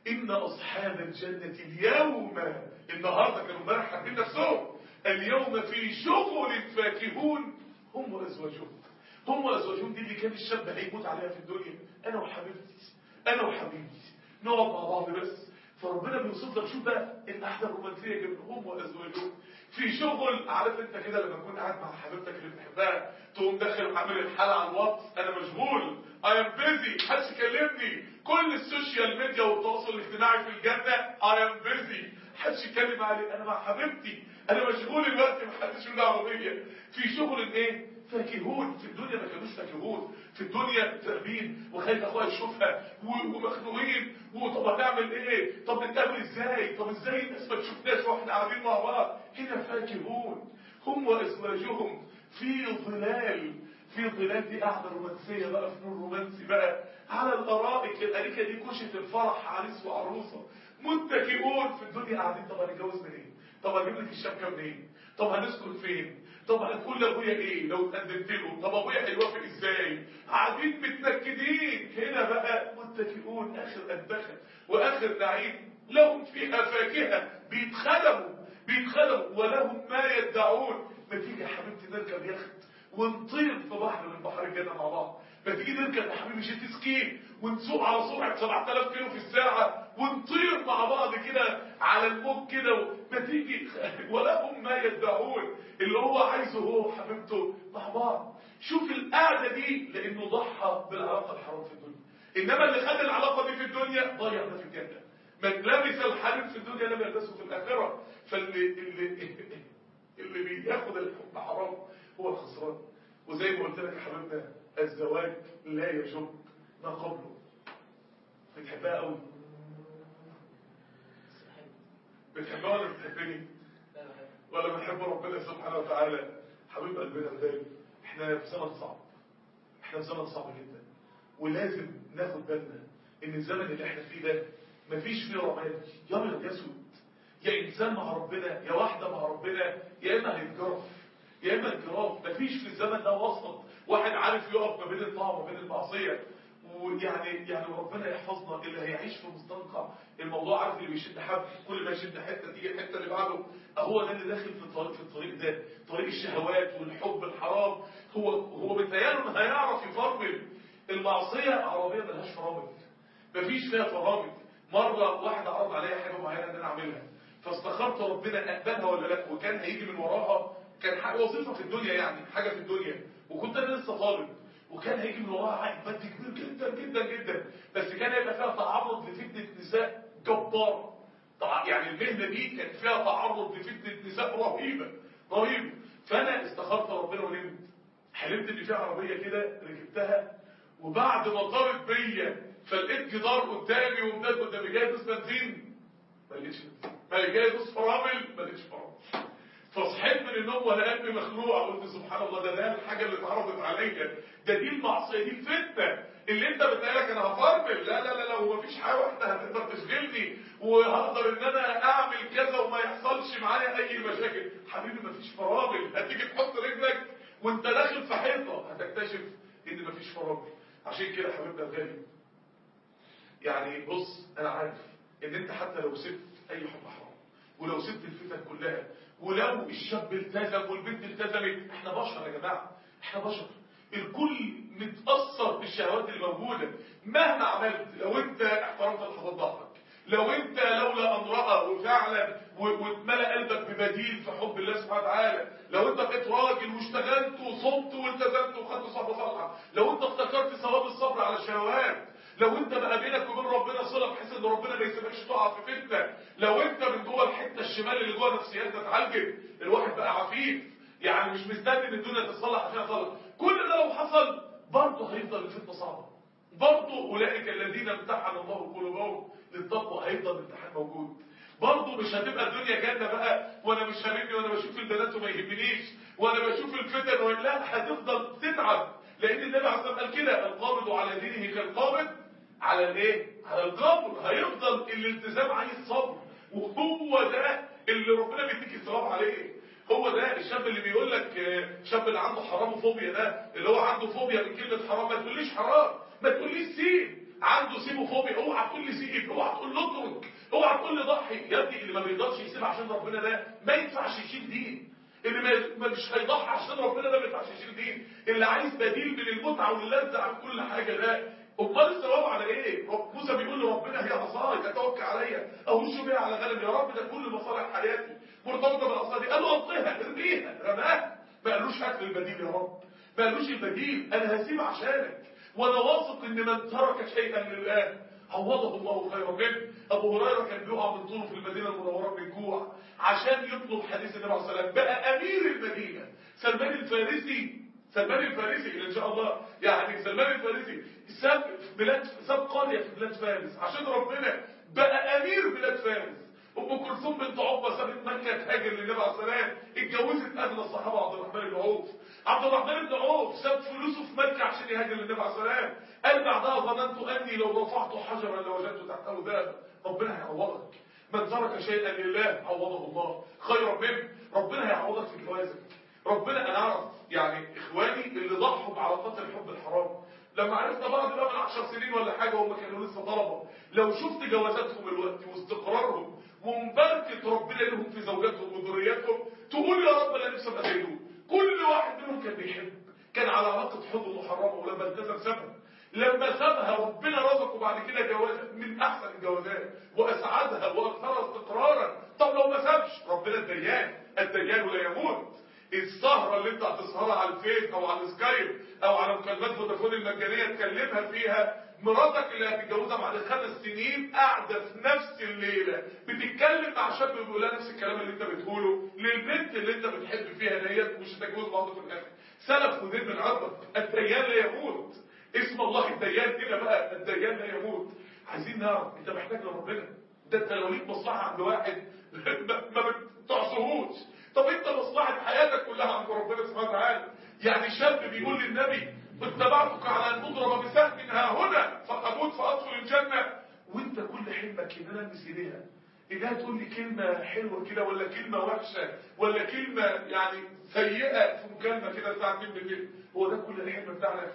D: إن أصحاب الجنة اليوم النهاردة كانوا امبارح حابين نفسهم اليوم في شغل فاكهون هم وأزواجهم هم وأزواجهم دي اللي كان الشاب هيموت عليها في الدنيا أنا وحبيبتي أنا وحبيبي نقعد مع بعض بس فربنا بيوصف لك شوف بقى القعده الرومانسيه جدا هم وازواجهم في شغل عارف انت كده لما تكون قاعد مع حبيبتك اللي بتحبها تقوم داخل عامل الحلقه على الواتس انا مشغول اي ام بيزي محدش يكلمني كل السوشيال ميديا والتواصل الاجتماعي في الجنه اي ام بيزي محدش يتكلم علي انا مع حبيبتي انا مشغول الوقت محدش له دعوه بيا في شغل ايه فاكهون في الدنيا ما كانوش فاكهون في الدنيا تربين وخايف اخويا يشوفها و- ومخنوقين وطب هنعمل ايه طب نتقابل ازاي طب ازاي الناس ما تشوفناش واحنا قاعدين مع بعض هنا فاكهون هم وازواجهم في ظلال في ظلال دي قاعده رومانسيه بقى في نور رومانسي بقى على الارائك الاريكه دي كشة الفرح عريس وعروسه متكئون في الدنيا قاعدين طب هنتجوز منين طب هجيب لك الشبكه منين طب هنسكن فين طب هتقول لابويا ايه لو اتقدمت له طب ابويا هيوافق ازاي قاعدين متنكدين هنا بقى متكئون اخر انبخه واخر نعيم لهم فيها فاكهه بيتخدموا بيتخدموا ولهم ما يدعون ما تيجي يا حبيبتي نركب يخت ونطير في بحر من بحر الجنه مع بعض ما تيجي نركب يا حبيبي جيت سكي ونسوق على سرعه 7000 كيلو في الساعه ونطير مع بعض كده على الموج كده ما تيجي ولهم ما يدعون اللي هو عايزه هو وحبيبته مع بعض شوف القعده دي لانه ضحى بالعلاقه الحرام في الدنيا انما اللي خد العلاقه دي في الدنيا ضيع ده في الجنه من لبس الحريم في الدنيا لم يلبسه في الاخره فاللي اللي اللي بياخد الحب حرام هو الخسران وزي ما قلت لك يا حبيبنا الزواج لا يجب ما قبله بتحبها قوي بتحبها ولا بتحبني
E: لا بحب
D: ولا بنحب ربنا سبحانه وتعالى حبيب قلبنا الغالي احنا في زمن صعب احنا في زمن صعب جدا ولازم ناخد بالنا ان الزمن اللي احنا فيه ده مفيش فيه رماد يا ابيض يا اسود يا انسان مع ربنا يا واحده مع ربنا يا اما هيتجرف يا اما انجراف مفيش في الزمن ده وسط واحد عارف يقف ما بين الطاعه وما بين المعصيه ويعني يعني ربنا يحفظنا اللي هيعيش في مستنقع الموضوع عارف اللي بيشد حبل كل ما يشد حته تيجي الحته اللي بعده هو ده اللي داخل في الطريق في الطريق ده طريق الشهوات والحب الحرام هو هو بيتهيأله انه هيعرف يفرمل المعصيه عربيه ملهاش فرامل مفيش فيها فرامل مره واحد عرض عليا حاجه معينه ان انا اعملها فاستخرت ربنا اقبلها ولا لا وكان هيجي من وراها كان حاجه وظيفه في الدنيا يعني حاجه في الدنيا وكنت انا لسه طالب وكان هيجي من وراها عائد مادي كبير جدا جدا جدا بس كان هيبقى فيها تعرض لفتنه نساء جبار طبعا يعني المهنه دي كان فيها تعرض لفتنه نساء رهيبه رهيبه فانا استخرت ربنا ونمت حلمت ان في عربيه كده ركبتها وبعد ما طارت بيا فلقيت جدار قدامي ومداد قدامي جاي دوس بنزين ما لقيتش بنزين ما جاي دوس فرامل ما لقيتش فرامل فصحيت من النوم وانا قلبي مخلوع قلت سبحان الله ده ده الحاجه اللي اتعرضت عليا ده دي المعصيه دي الفتنه اللي انت بتقالك انا هفرمل لا لا لا لا هو مفيش حاجه واحده هتقدر تشغلني وهقدر ان انا اعمل كذا وما يحصلش معايا اي مشاكل حبيبي مفيش فرامل هتيجي تحط رجلك وانت داخل في حيطه هتكتشف ان مفيش فرامل عشان كده حبيبنا الغالي يعني بص انا عارف ان انت حتى لو سبت اي حب حرام ولو سبت الفتن كلها ولو الشاب التزم والبنت التزمت احنا بشر يا جماعه احنا بشر الكل متاثر بالشهوات اللي موجوده مهما عملت لو انت احترمت لحظات ضعفك لو انت لولا ان راى وفعلا و- واتملى قلبك ببديل في حب الله سبحانه وتعالى لو انت بقيت راجل واشتغلت وصمت والتزمت وخدت صحبه صالحه لو انت افتكرت ثواب الصبر على الشهوات لو انت بقى بينك وبين ربنا صله بحيث ان ربنا ما يسيبكش تقع في فتنه لو انت من جوه الحته الشمال اللي جوه نفسيتك اتعالجت الواحد بقى عفيف يعني مش مستني ان الدنيا تتصلح عشان تصلح كل ده لو حصل برضه هيفضل الفتنه صعبه برضه اولئك الذين امتحن الله قلوبهم للتقوى هيفضل الامتحان موجود برضه مش هتبقى الدنيا جنه بقى وانا مش هاممني وانا بشوف البنات وما يهمنيش وانا بشوف الفتن ولا لا هتفضل تتعب لان النبي عليه الصلاه والسلام قال كده القابض على دينه كالقابض على الايه على القبر هيفضل الالتزام عايز صبر وهو ده اللي ربنا بيديك الثواب عليه هو ده الشاب اللي بيقول لك آه، شاب اللي عنده حرام وفوبيا ده اللي هو عنده فوبيا من كلمه حرام ما تقوليش حرام ما تقوليش سين عنده سيبوفوبيا اوعى تقول لي سيب اوعى تقول له اترك اوعى تقول لي ضحي يا ابني اللي ما بيقدرش يسيب عشان ربنا ده ما ينفعش يشيل دين اللي ما- ما مش هيضحي عشان ربنا ده ما ينفعش يشيل دين اللي عايز بديل من المتعه واللذه عن كل حاجه ده امال الثواب على ايه رب موسى بيقول لربنا هي عصاي اتوكل عليا اهش بيها على غنم يا رب ده كل مصالح حياتي مرتبطه بالعصا دي قال له القيها ارميها رماها ما قالوش هات لي البديل يا رب ما قالوش البديل انا هسيب عشانك وانا واثق ان من ترك شيئا لله عوضه الله خيرا منه ابو هريره كان بيقع من طوله في المدينه المنوره من الجوع عشان يطلب حديث النبي عليه الصلاه والسلام بقى امير المدينه سلمان الفارسي سلمان الفارسي اللي ان شاء الله يعني سلمان الفارسي ساب في بلاد ساب قريه في بلاد فارس عشان ربنا بقى امير بلاد فارس ام كلثوم بنت عقبه سابت مكه تهاجر للنبي عليه الصلاه والسلام اتجوزت اغنى الصحابه عبد الرحمن بن عوف عبد الرحمن بن عوف ساب فلوسه في مكه عشان يهاجر للنبي عليه الصلاه والسلام قال بعدها ظننت اني لو رفعت حجرا لوجدت تحته ذهبا ربنا هيعوضك من ترك شيئا لله عوضه الله خيرا منه ربنا هيعوضك في جوازك ربنا انا اعرف يعني اخواني اللي ضحوا بعلاقات الحب الحرام لما عرفنا بعض بقى من 10 سنين ولا حاجه وهم كانوا لسه طلبه لو شفت جوازاتهم الوقت واستقرارهم ومباركه ربنا لهم في زوجاتهم وذرياتهم تقول يا رب انا نفسي ابقى زيهم كل واحد منهم كان بيحب كان على علاقه حب محرمه ولما التزم سابها لما سابها ربنا رزقه بعد كده جوازات من احسن الجوازات واسعدها واكثرها استقرارا طب لو ما سابش ربنا الديان الديان لا يموت السهرة اللي انت هتسهرها على الفيس او على السكايب او على مكالمات فودافون المجانية تكلمها فيها مراتك اللي هتتجوزها بعد خمس سنين قاعدة في نفس الليلة بتتكلم مع شاب بيقول لها نفس الكلام اللي انت بتقوله للبنت اللي انت بتحب فيها ديت مش هتتجوز بعض في الاخر سلف ودين من عرضك الديان لا يموت اسم الله الديان كده بقى الديان لا يموت عايزين نعرف انت محتاج لربنا ده انت لو ليك مصلحة عند واحد ما ما بتعصهوش طب انت مصلحة حياتك كلها عند ربنا سبحانه وتعالى يعني شاب بيقول للنبي اتبعتك على ان اضرب بسهم ها هنا فاموت فادخل الجنة وانت كل حلمك ان انا البس ايديها ايديها تقول لي كلمة حلوة كده ولا كلمة وحشة ولا كلمة يعني سيئة في مكالمة كده الساعة 2 بالليل هو ده كل الحلم بتاعنا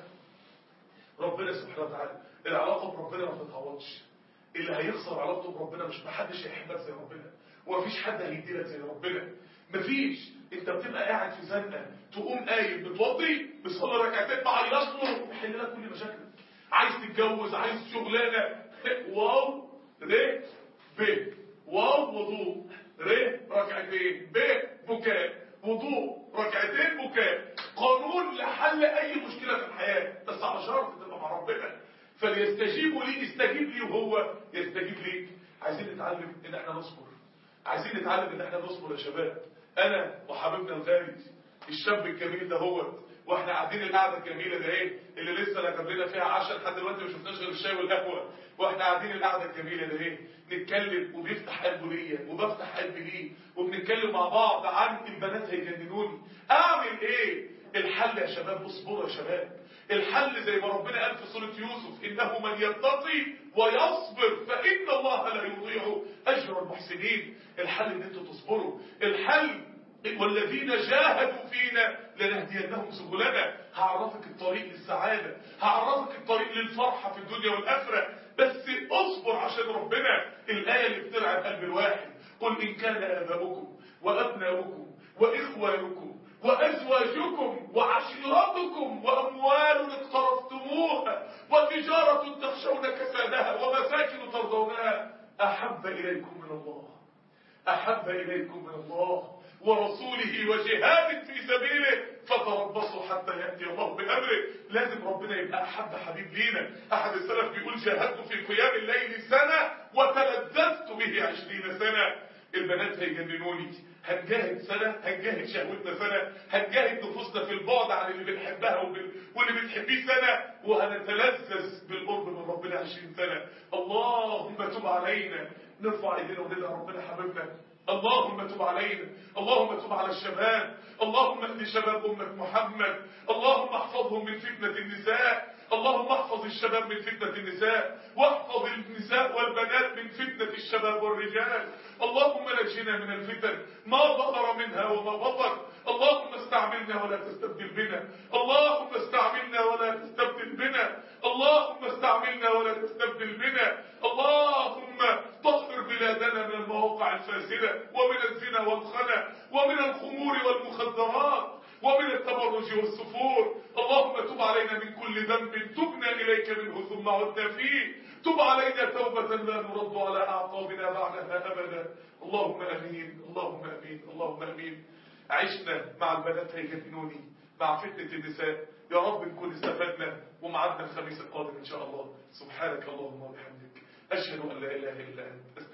D: ربنا سبحانه وتعالى العلاقة بربنا ما تتعوضش اللي هيخسر علاقته بربنا مش محدش هيحبك زي ربنا ومفيش حد هيديلك زي ربنا مفيش انت بتبقى قاعد في زنقه تقوم قايم بتوضي بتصلي ركعتين تعيط له يحل لك كل مشاكلك عايز تتجوز عايز شغلانه واو ر ب واو وضوء ر ركعتين ب بكاء وضوء ركعتين بكاء قانون لحل اي مشكله في الحياه بس على شرط تبقى مع ربنا فليستجيبوا لي استجيب لي وهو يستجيب ليك عايزين نتعلم ان احنا نصبر عايزين نتعلم ان احنا نصبر يا شباب انا وحبيبنا الغالي الشاب الجميل ده هو واحنا قاعدين القعده الجميله ده ايه اللي لسه لا جاب لنا فيها عشاء لحد دلوقتي ما شفناش غير الشاي والقهوه واحنا قاعدين القعده الجميله ده ايه نتكلم وبيفتح قلبه ليا وبفتح قلبي ليه وبنتكلم مع بعض عن البنات هيجننوني اعمل ايه الحل يا شباب اصبروا يا شباب الحل زي ما ربنا قال في سورة يوسف إنه من يتقي ويصبر فإن الله لا يضيع أجر المحسنين الحل إن أنتوا تصبروا الحل والذين جاهدوا فينا لنهدينهم سبلنا هعرفك الطريق للسعادة هعرفك الطريق للفرحة في الدنيا والآخرة بس اصبر عشان ربنا الآية اللي بترعب قلب الواحد قل إن كان آباؤكم وأبناؤكم وإخوانكم وأزواجكم وعشيرتكم وأموال اقترفتموها وتجارة تخشون كسادها ومساكن ترضونها أحب إليكم من الله أحب إليكم من الله ورسوله وجهاد في سبيله فتربصوا حتى يأتي الله بأمره لازم ربنا يبقى أحب حبيب لينا أحد السلف بيقول جاهدت في قيام الليل سنة وتلذذت به عشرين سنة البنات هيجننوني هنجاهد سنة هنجاهد شهوتنا سنة هنجاهد نفوسنا في البعد عن اللي بنحبها وبال... واللي بتحبيه سنة وهنتلذذ بالقرب من ربنا عشرين سنة اللهم تب علينا نرفع ايدينا وندعي ربنا حبيبنا اللهم تب علينا اللهم تب على الشباب اللهم اهد شباب أمة محمد اللهم احفظهم من فتنة النساء اللهم احفظ الشباب من فتنة النساء واحفظ النساء والبنات من فتنة الشباب والرجال اللهم نجنا من الفتن ما ظهر منها وما بطن اللهم استعملنا ولا تستبدل بنا اللهم استعملنا ولا تستبدل بنا اللهم استعملنا ولا تستبدل بنا اللهم طهر بلادنا من المواقع الفاسدة ومن الزنا والخنا ومن الخمور والمخدرات ومن التبرج والسفور اللهم تب علينا من كل ذنب تبنا إليك منه ثم عدنا فيه تب علينا توبة لا نرد على أعقابنا بعدها أبدا اللهم أمين اللهم أمين اللهم أمين عشنا مع البنات هيجننوني مع فتنة النساء يا رب نكون استفدنا ومعدنا الخميس القادم إن شاء الله سبحانك اللهم وبحمدك أشهد أن لا إله إلا أنت